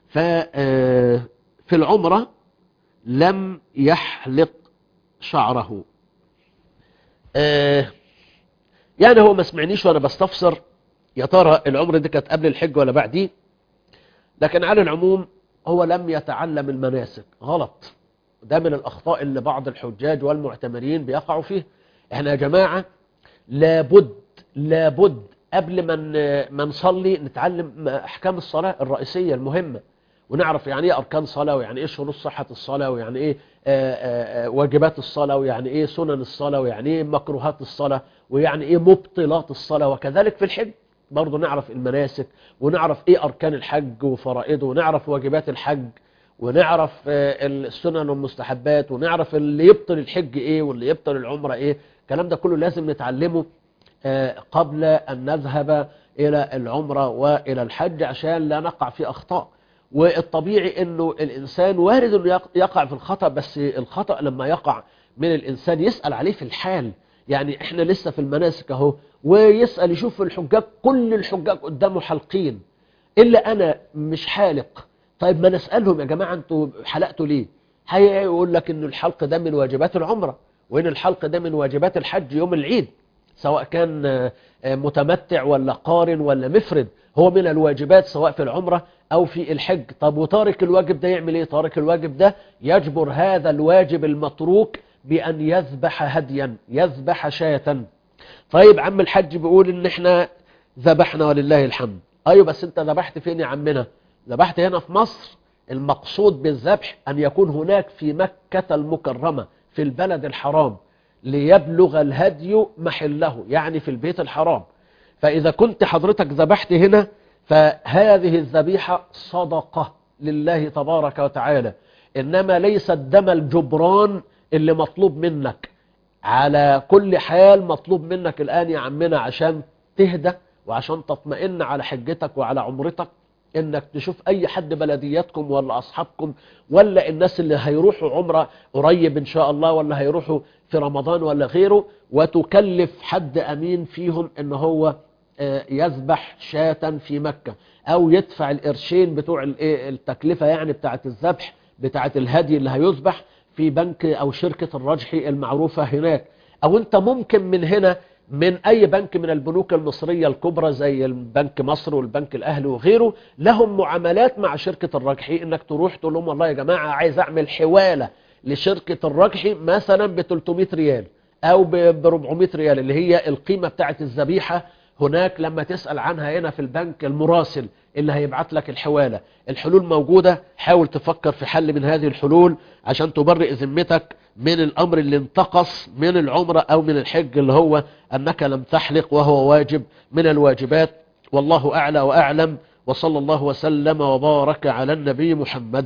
ففي العمرة لم يحلق شعره آه، يعني هو ما سمعنيش وانا بستفسر يا ترى العمر دي كانت قبل الحج ولا بعديه لكن على العموم هو لم يتعلم المناسك غلط ده من الأخطاء اللي بعض الحجاج والمعتمرين بيقعوا فيه احنا يا جماعة لابد لابد قبل ما ن- ما نصلي نتعلم أحكام الصلاة الرئيسية المهمة ونعرف يعني ايه أركان صلاة ويعني ايه شروط صحة الصلاة ويعني ايه آه، آه، آه، واجبات الصلاة ويعني ايه سنن الصلاة ويعني ايه مكروهات الصلاة ويعني ايه مبطلات الصلاة وكذلك في الحج برضه نعرف المناسك ونعرف ايه أركان الحج وفرائضه ونعرف واجبات الحج ونعرف آه، السنن والمستحبات ونعرف اللي يبطل الحج ايه واللي يبطل العمرة ايه الكلام ده كله لازم نتعلمه آه، قبل أن نذهب إلى العمرة وإلى الحج عشان لا نقع في أخطاء والطبيعي أنه الإنسان وارد أنه يق- يقع في الخطأ بس الخطأ لما يقع من الإنسان يسأل عليه في الحال يعني إحنا لسه في المناسك أهو ويسأل يشوف الحجاج كل الحجاج قدامه حلقين إلا أنا مش حالق طيب ما نسألهم يا جماعة أنتوا حلقتوا ليه هيقول لك أنه الحلق ده من واجبات العمرة وإن الحلق ده من واجبات الحج يوم العيد سواء كان آه، آه، متمتع ولا قارن ولا مفرد هو من الواجبات سواء في العمرة أو في الحج طب وتارك الواجب ده يعمل إيه تارك الواجب ده يجبر هذا الواجب المتروك بأن يذبح هديا يذبح شاة طيب عم الحج بيقول إن إحنا ذبحنا ولله الحمد أيوة بس أنت ذبحت فين يا عمنا ذبحت هنا في مصر المقصود بالذبح أن يكون هناك في مكة المكرمة في البلد الحرام ليبلغ الهدي محله يعني في البيت الحرام فإذا كنت حضرتك ذبحت هنا فهذه الذبيحة صدقة لله تبارك وتعالى إنما ليس الدم الجبران اللي مطلوب منك على كل حال مطلوب منك الآن يا عمنا عشان تهدى وعشان تطمئن على حجتك وعلى عمرتك انك تشوف اي حد بلدياتكم ولا اصحابكم ولا الناس اللي هيروحوا عمره قريب ان شاء الله ولا هيروحوا في رمضان ولا غيره وتكلف حد امين فيهم ان هو آه، يذبح شاة في مكة او يدفع القرشين بتوع الايه التكلفة يعني بتاعة الذبح بتاعة الهدي اللي هيذبح في بنك او شركة الرجحي المعروفة هناك او انت ممكن من هنا من اي بنك من البنوك المصرية الكبرى زي البنك مصر والبنك الاهلي وغيره لهم معاملات مع شركة الرجحي انك تروح تقول لهم والله يا جماعة عايز اعمل حوالة لشركة الرجحي مثلا ب 300 ريال او ب 400 ريال اللي هي القيمة بتاعت الذبيحة هناك لما تسأل عنها هنا في البنك المراسل اللي هيبعت لك الحوالة الحلول موجودة حاول تفكر في حل من هذه الحلول عشان تبرئ ذمتك من الأمر اللي انتقص من العمرة أو من الحج اللي هو أنك لم تحلق وهو واجب من الواجبات والله أعلى وأعلم وصلى الله وسلم وبارك على النبي محمد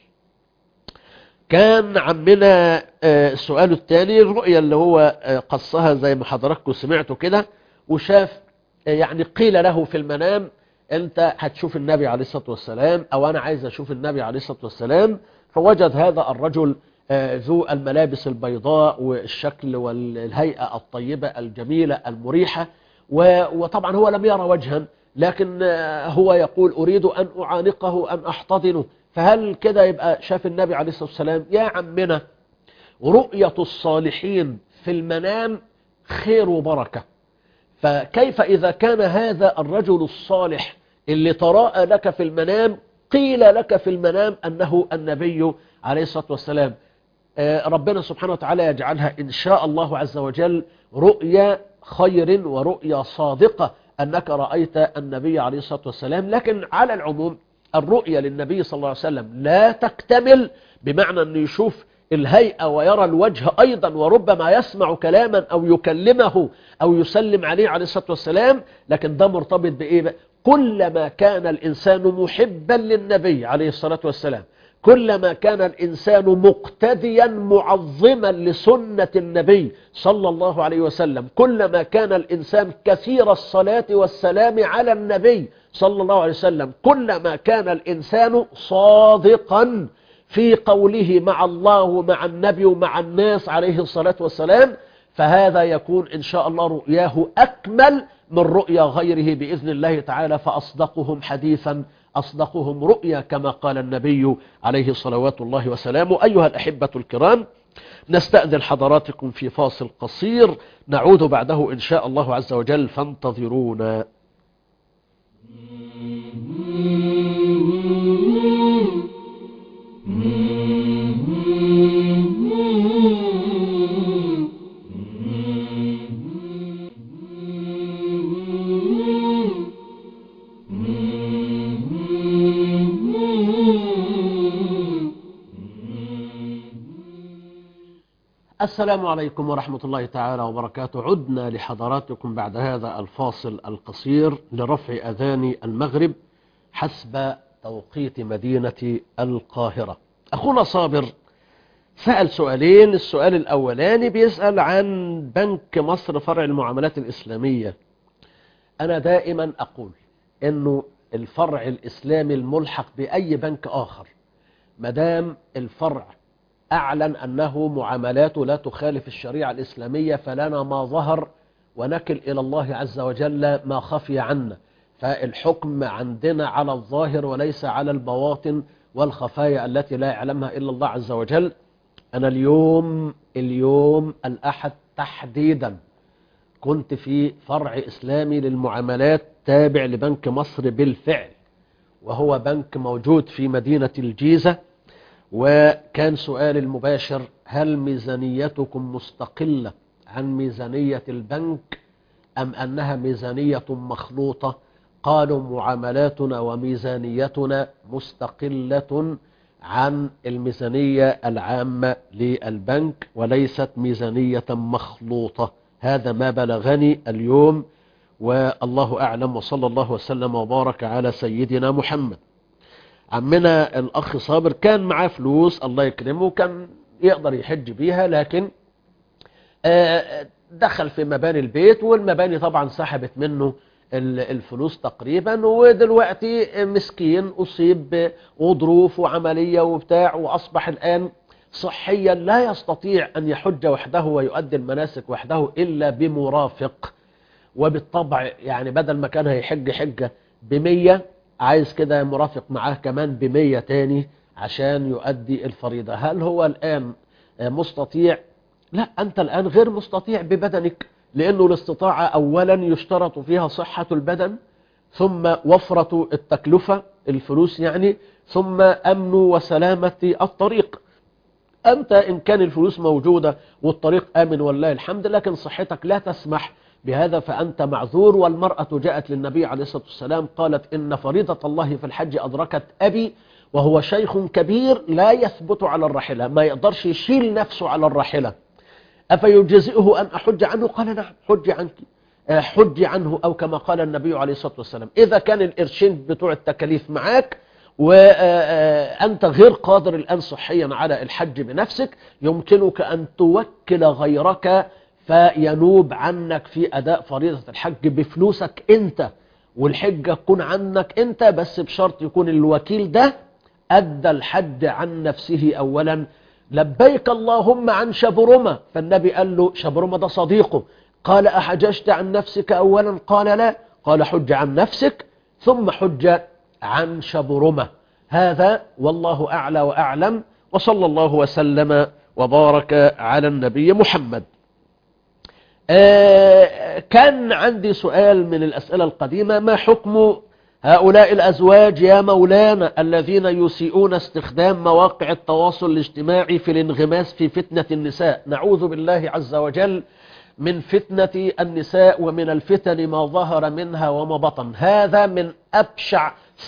كان عمنا آه، السؤال الثاني الرؤية اللي هو آه، قصها زي ما حضراتكم سمعتوا كده وشاف آه، يعني قيل له في المنام انت هتشوف النبي عليه الصلاة والسلام او انا عايز اشوف النبي عليه الصلاة والسلام فوجد هذا الرجل آه، ذو الملابس البيضاء والشكل والهيئة الطيبة الجميلة المريحة و- وطبعا هو لم يرى وجها لكن آه، هو يقول أريد أن أعانقه أن أحتضنه فهل كده يبقى شاف النبي عليه الصلاة والسلام يا عمنا رؤية الصالحين في المنام خير وبركة فكيف إذا كان هذا الرجل الصالح اللي تراءى لك في المنام قيل لك في المنام أنه النبي عليه الصلاة والسلام آه، ربنا سبحانه وتعالى يجعلها إن شاء الله عز وجل رؤيا خير ورؤيا صادقة أنك رأيت النبي عليه الصلاة والسلام لكن على العموم الرؤيا للنبي صلى الله عليه وسلم لا تكتمل بمعنى أنه يشوف الهيئة ويرى الوجه أيضا وربما يسمع كلاما أو يكلمه أو يسلم عليه عليه الصلاة والسلام لكن ده مرتبط بإيه بقى؟ كلما كان الإنسان محبا للنبي عليه الصلاة والسلام كلما كان الإنسان مقتديا معظما لسنة النبي صلى الله عليه وسلم كلما كان الإنسان كثير الصلاة والسلام على النبي صلى الله عليه وسلم كلما كان الإنسان صادقا في قوله مع الله ومع النبي ومع الناس عليه الصلاة والسلام فهذا يكون إن شاء الله رؤياه أكمل من رؤيا غيره بإذن الله تعالى فأصدقهم حديثا أصدقهم رؤيا كما قال النبي عليه صلوات الله وسلامه أيها الأحبة الكرام نستأذن حضراتكم في فاصل قصير نعود بعده إن شاء الله عز وجل فانتظرونا السلام عليكم ورحمة الله تعالى وبركاته عدنا لحضراتكم بعد هذا الفاصل القصير لرفع أذان المغرب حسب توقيت مدينة القاهرة أخونا صابر سأل سؤالين السؤال الأولاني بيسأل عن بنك مصر فرع المعاملات الإسلامية أنا دائما أقول أنه الفرع الإسلامي الملحق بأي بنك آخر مدام الفرع أعلن أنه معاملاته لا تخالف الشريعة الإسلامية فلنا ما ظهر ونكل إلى الله عز وجل ما خفي عنا فالحكم عندنا على الظاهر وليس على البواطن والخفايا التي لا يعلمها إلا الله عز وجل أنا اليوم اليوم الأحد تحديدا كنت في فرع إسلامي للمعاملات تابع لبنك مصر بالفعل وهو بنك موجود في مدينة الجيزة وكان سؤال المباشر هل ميزانيتكم مستقلة عن ميزانية البنك أم أنها ميزانية مخلوطة قالوا معاملاتنا وميزانيتنا مستقلة عن الميزانية العامة للبنك وليست ميزانية مخلوطة هذا ما بلغني اليوم والله أعلم وصلى الله وسلم وبارك على سيدنا محمد عمنا الأخ صابر كان معاه فلوس الله يكرمه كان يقدر يحج بيها لكن آه، دخل في مباني البيت والمباني طبعا سحبت منه ال- الفلوس تقريبا ودلوقتي مسكين أصيب وظروف وعملية وبتاع وأصبح الآن صحيا لا يستطيع أن يحج وحده ويؤدي المناسك وحده إلا بمرافق وبالطبع يعني بدل ما كان هيحج حجة بمية عايز كده مرافق معاه كمان بمية تاني عشان يؤدي الفريضة هل هو الآن مستطيع لا أنت الآن غير مستطيع ببدنك لأنه الاستطاعة أولا يشترط فيها صحة البدن ثم وفرة التكلفة الفلوس يعني ثم أمن وسلامة الطريق أنت إن كان الفلوس موجودة والطريق آمن والله الحمد لكن صحتك لا تسمح بهذا فأنت معذور والمرأة جاءت للنبي عليه الصلاة والسلام قالت إن فريضة الله في الحج أدركت أبي وهو شيخ كبير لا يثبت على الراحلة ما يقدرش يشيل نفسه على الراحلة أفيجزئه أن أحج عنه قال نعم حج عنك آه، حج عنه أو كما قال النبي عليه الصلاة والسلام إذا كان القرشين بتوع التكاليف معاك وأنت غير قادر الآن صحيا على الحج بنفسك يمكنك أن توكل غيرك فينوب عنك في أداء فريضة الحج بفلوسك أنت والحجة تكون عنك أنت بس بشرط يكون الوكيل ده أدى الحج عن نفسه أولا لبيك اللهم عن شبرمة فالنبي قال له شبرمة ده صديقه قال أحججت عن نفسك أولا قال لا قال حج عن نفسك ثم حج عن شبرمة هذا والله أعلى وأعلم وصلى الله وسلم وبارك على النبي محمد آه، كان عندي سؤال من الأسئلة القديمة ما حكم هؤلاء الأزواج يا مولانا الذين يسيئون استخدام مواقع التواصل الاجتماعي في الانغماس في فتنة النساء نعوذ بالله عز وجل من فتنة النساء ومن الفتن ما ظهر منها وما بطن هذا من أبشع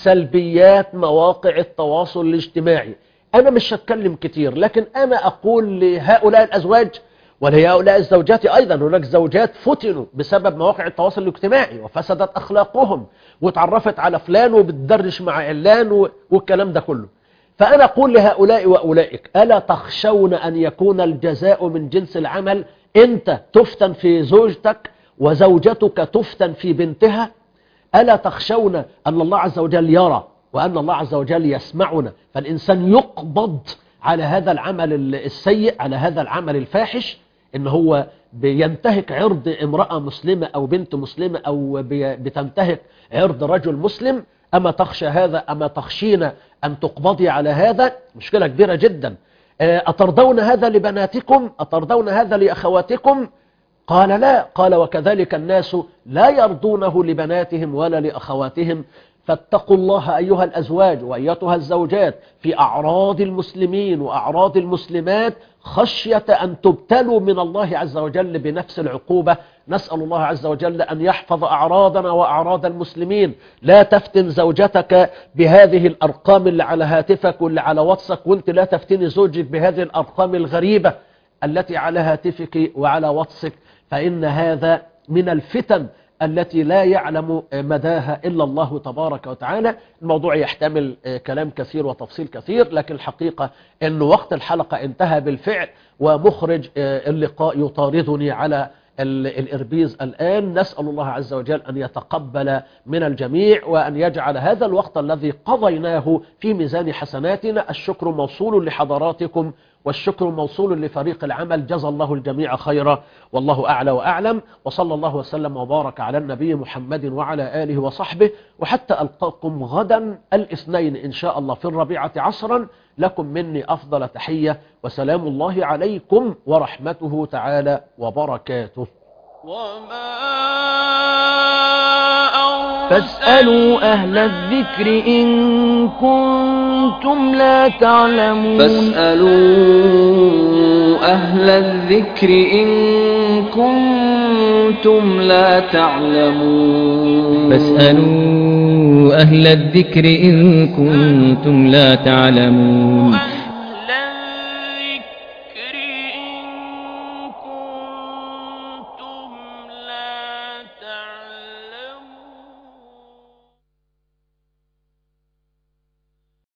سلبيات مواقع التواصل الاجتماعي أنا مش هتكلم كتير لكن أنا أقول لهؤلاء الأزواج ولهؤلاء الزوجات أيضا هناك زوجات فتنوا بسبب مواقع التواصل الاجتماعي وفسدت أخلاقهم وتعرفت على فلان وبتدرش مع علان و- والكلام ده كله فأنا أقول لهؤلاء وأولئك ألا تخشون أن يكون الجزاء من جنس العمل أنت تفتن في زوجتك وزوجتك تفتن في بنتها ألا تخشون أن الله عز وجل يرى وأن الله عز وجل يسمعنا فالإنسان يقبض على هذا العمل السيء على هذا العمل الفاحش إن هو بينتهك عرض امرأة مسلمة أو بنت مسلمة أو بي- بتنتهك عرض رجل مسلم أما تخشى هذا أما تخشين أن تقبضي على هذا مشكلة كبيرة جدا آه، أترضون هذا لبناتكم أترضون هذا لأخواتكم قال لا قال وكذلك الناس لا يرضونه لبناتهم ولا لأخواتهم فاتقوا الله أيها الأزواج وأيتها الزوجات في أعراض المسلمين وأعراض المسلمات خشية أن تبتلوا من الله عز وجل بنفس العقوبة نسأل الله عز وجل أن يحفظ أعراضنا وأعراض المسلمين لا تفتن زوجتك بهذه الأرقام اللي على هاتفك واللي على واتسك وانت لا تفتني زوجك بهذه الأرقام الغريبة التي على هاتفك وعلى واتسك فإن هذا من الفتن التي لا يعلم مداها إلا الله تبارك وتعالى الموضوع يحتمل كلام كثير وتفصيل كثير لكن الحقيقة أن وقت الحلقة انتهى بالفعل ومخرج اللقاء يطاردني على ال- الإربيز الآن نسأل الله عز وجل أن يتقبل من الجميع وأن يجعل هذا الوقت الذي قضيناه في ميزان حسناتنا الشكر موصول لحضراتكم والشكر موصول لفريق العمل جزى الله الجميع خيرا والله أعلى وأعلم وصلى الله وسلم وبارك على النبي محمد وعلى آله وصحبه وحتى ألقاكم غدا الاثنين إن شاء الله في الربيعة عصرا لكم مني أفضل تحية وسلام الله عليكم ورحمته تعالى وبركاته فاسألوا أهل الذكر إن كنتم لا تعلمون فاسألوا أهل الذكر إن كنتم لا تعلمون فاسألوا أهل الذكر إن كنتم لا تعلمون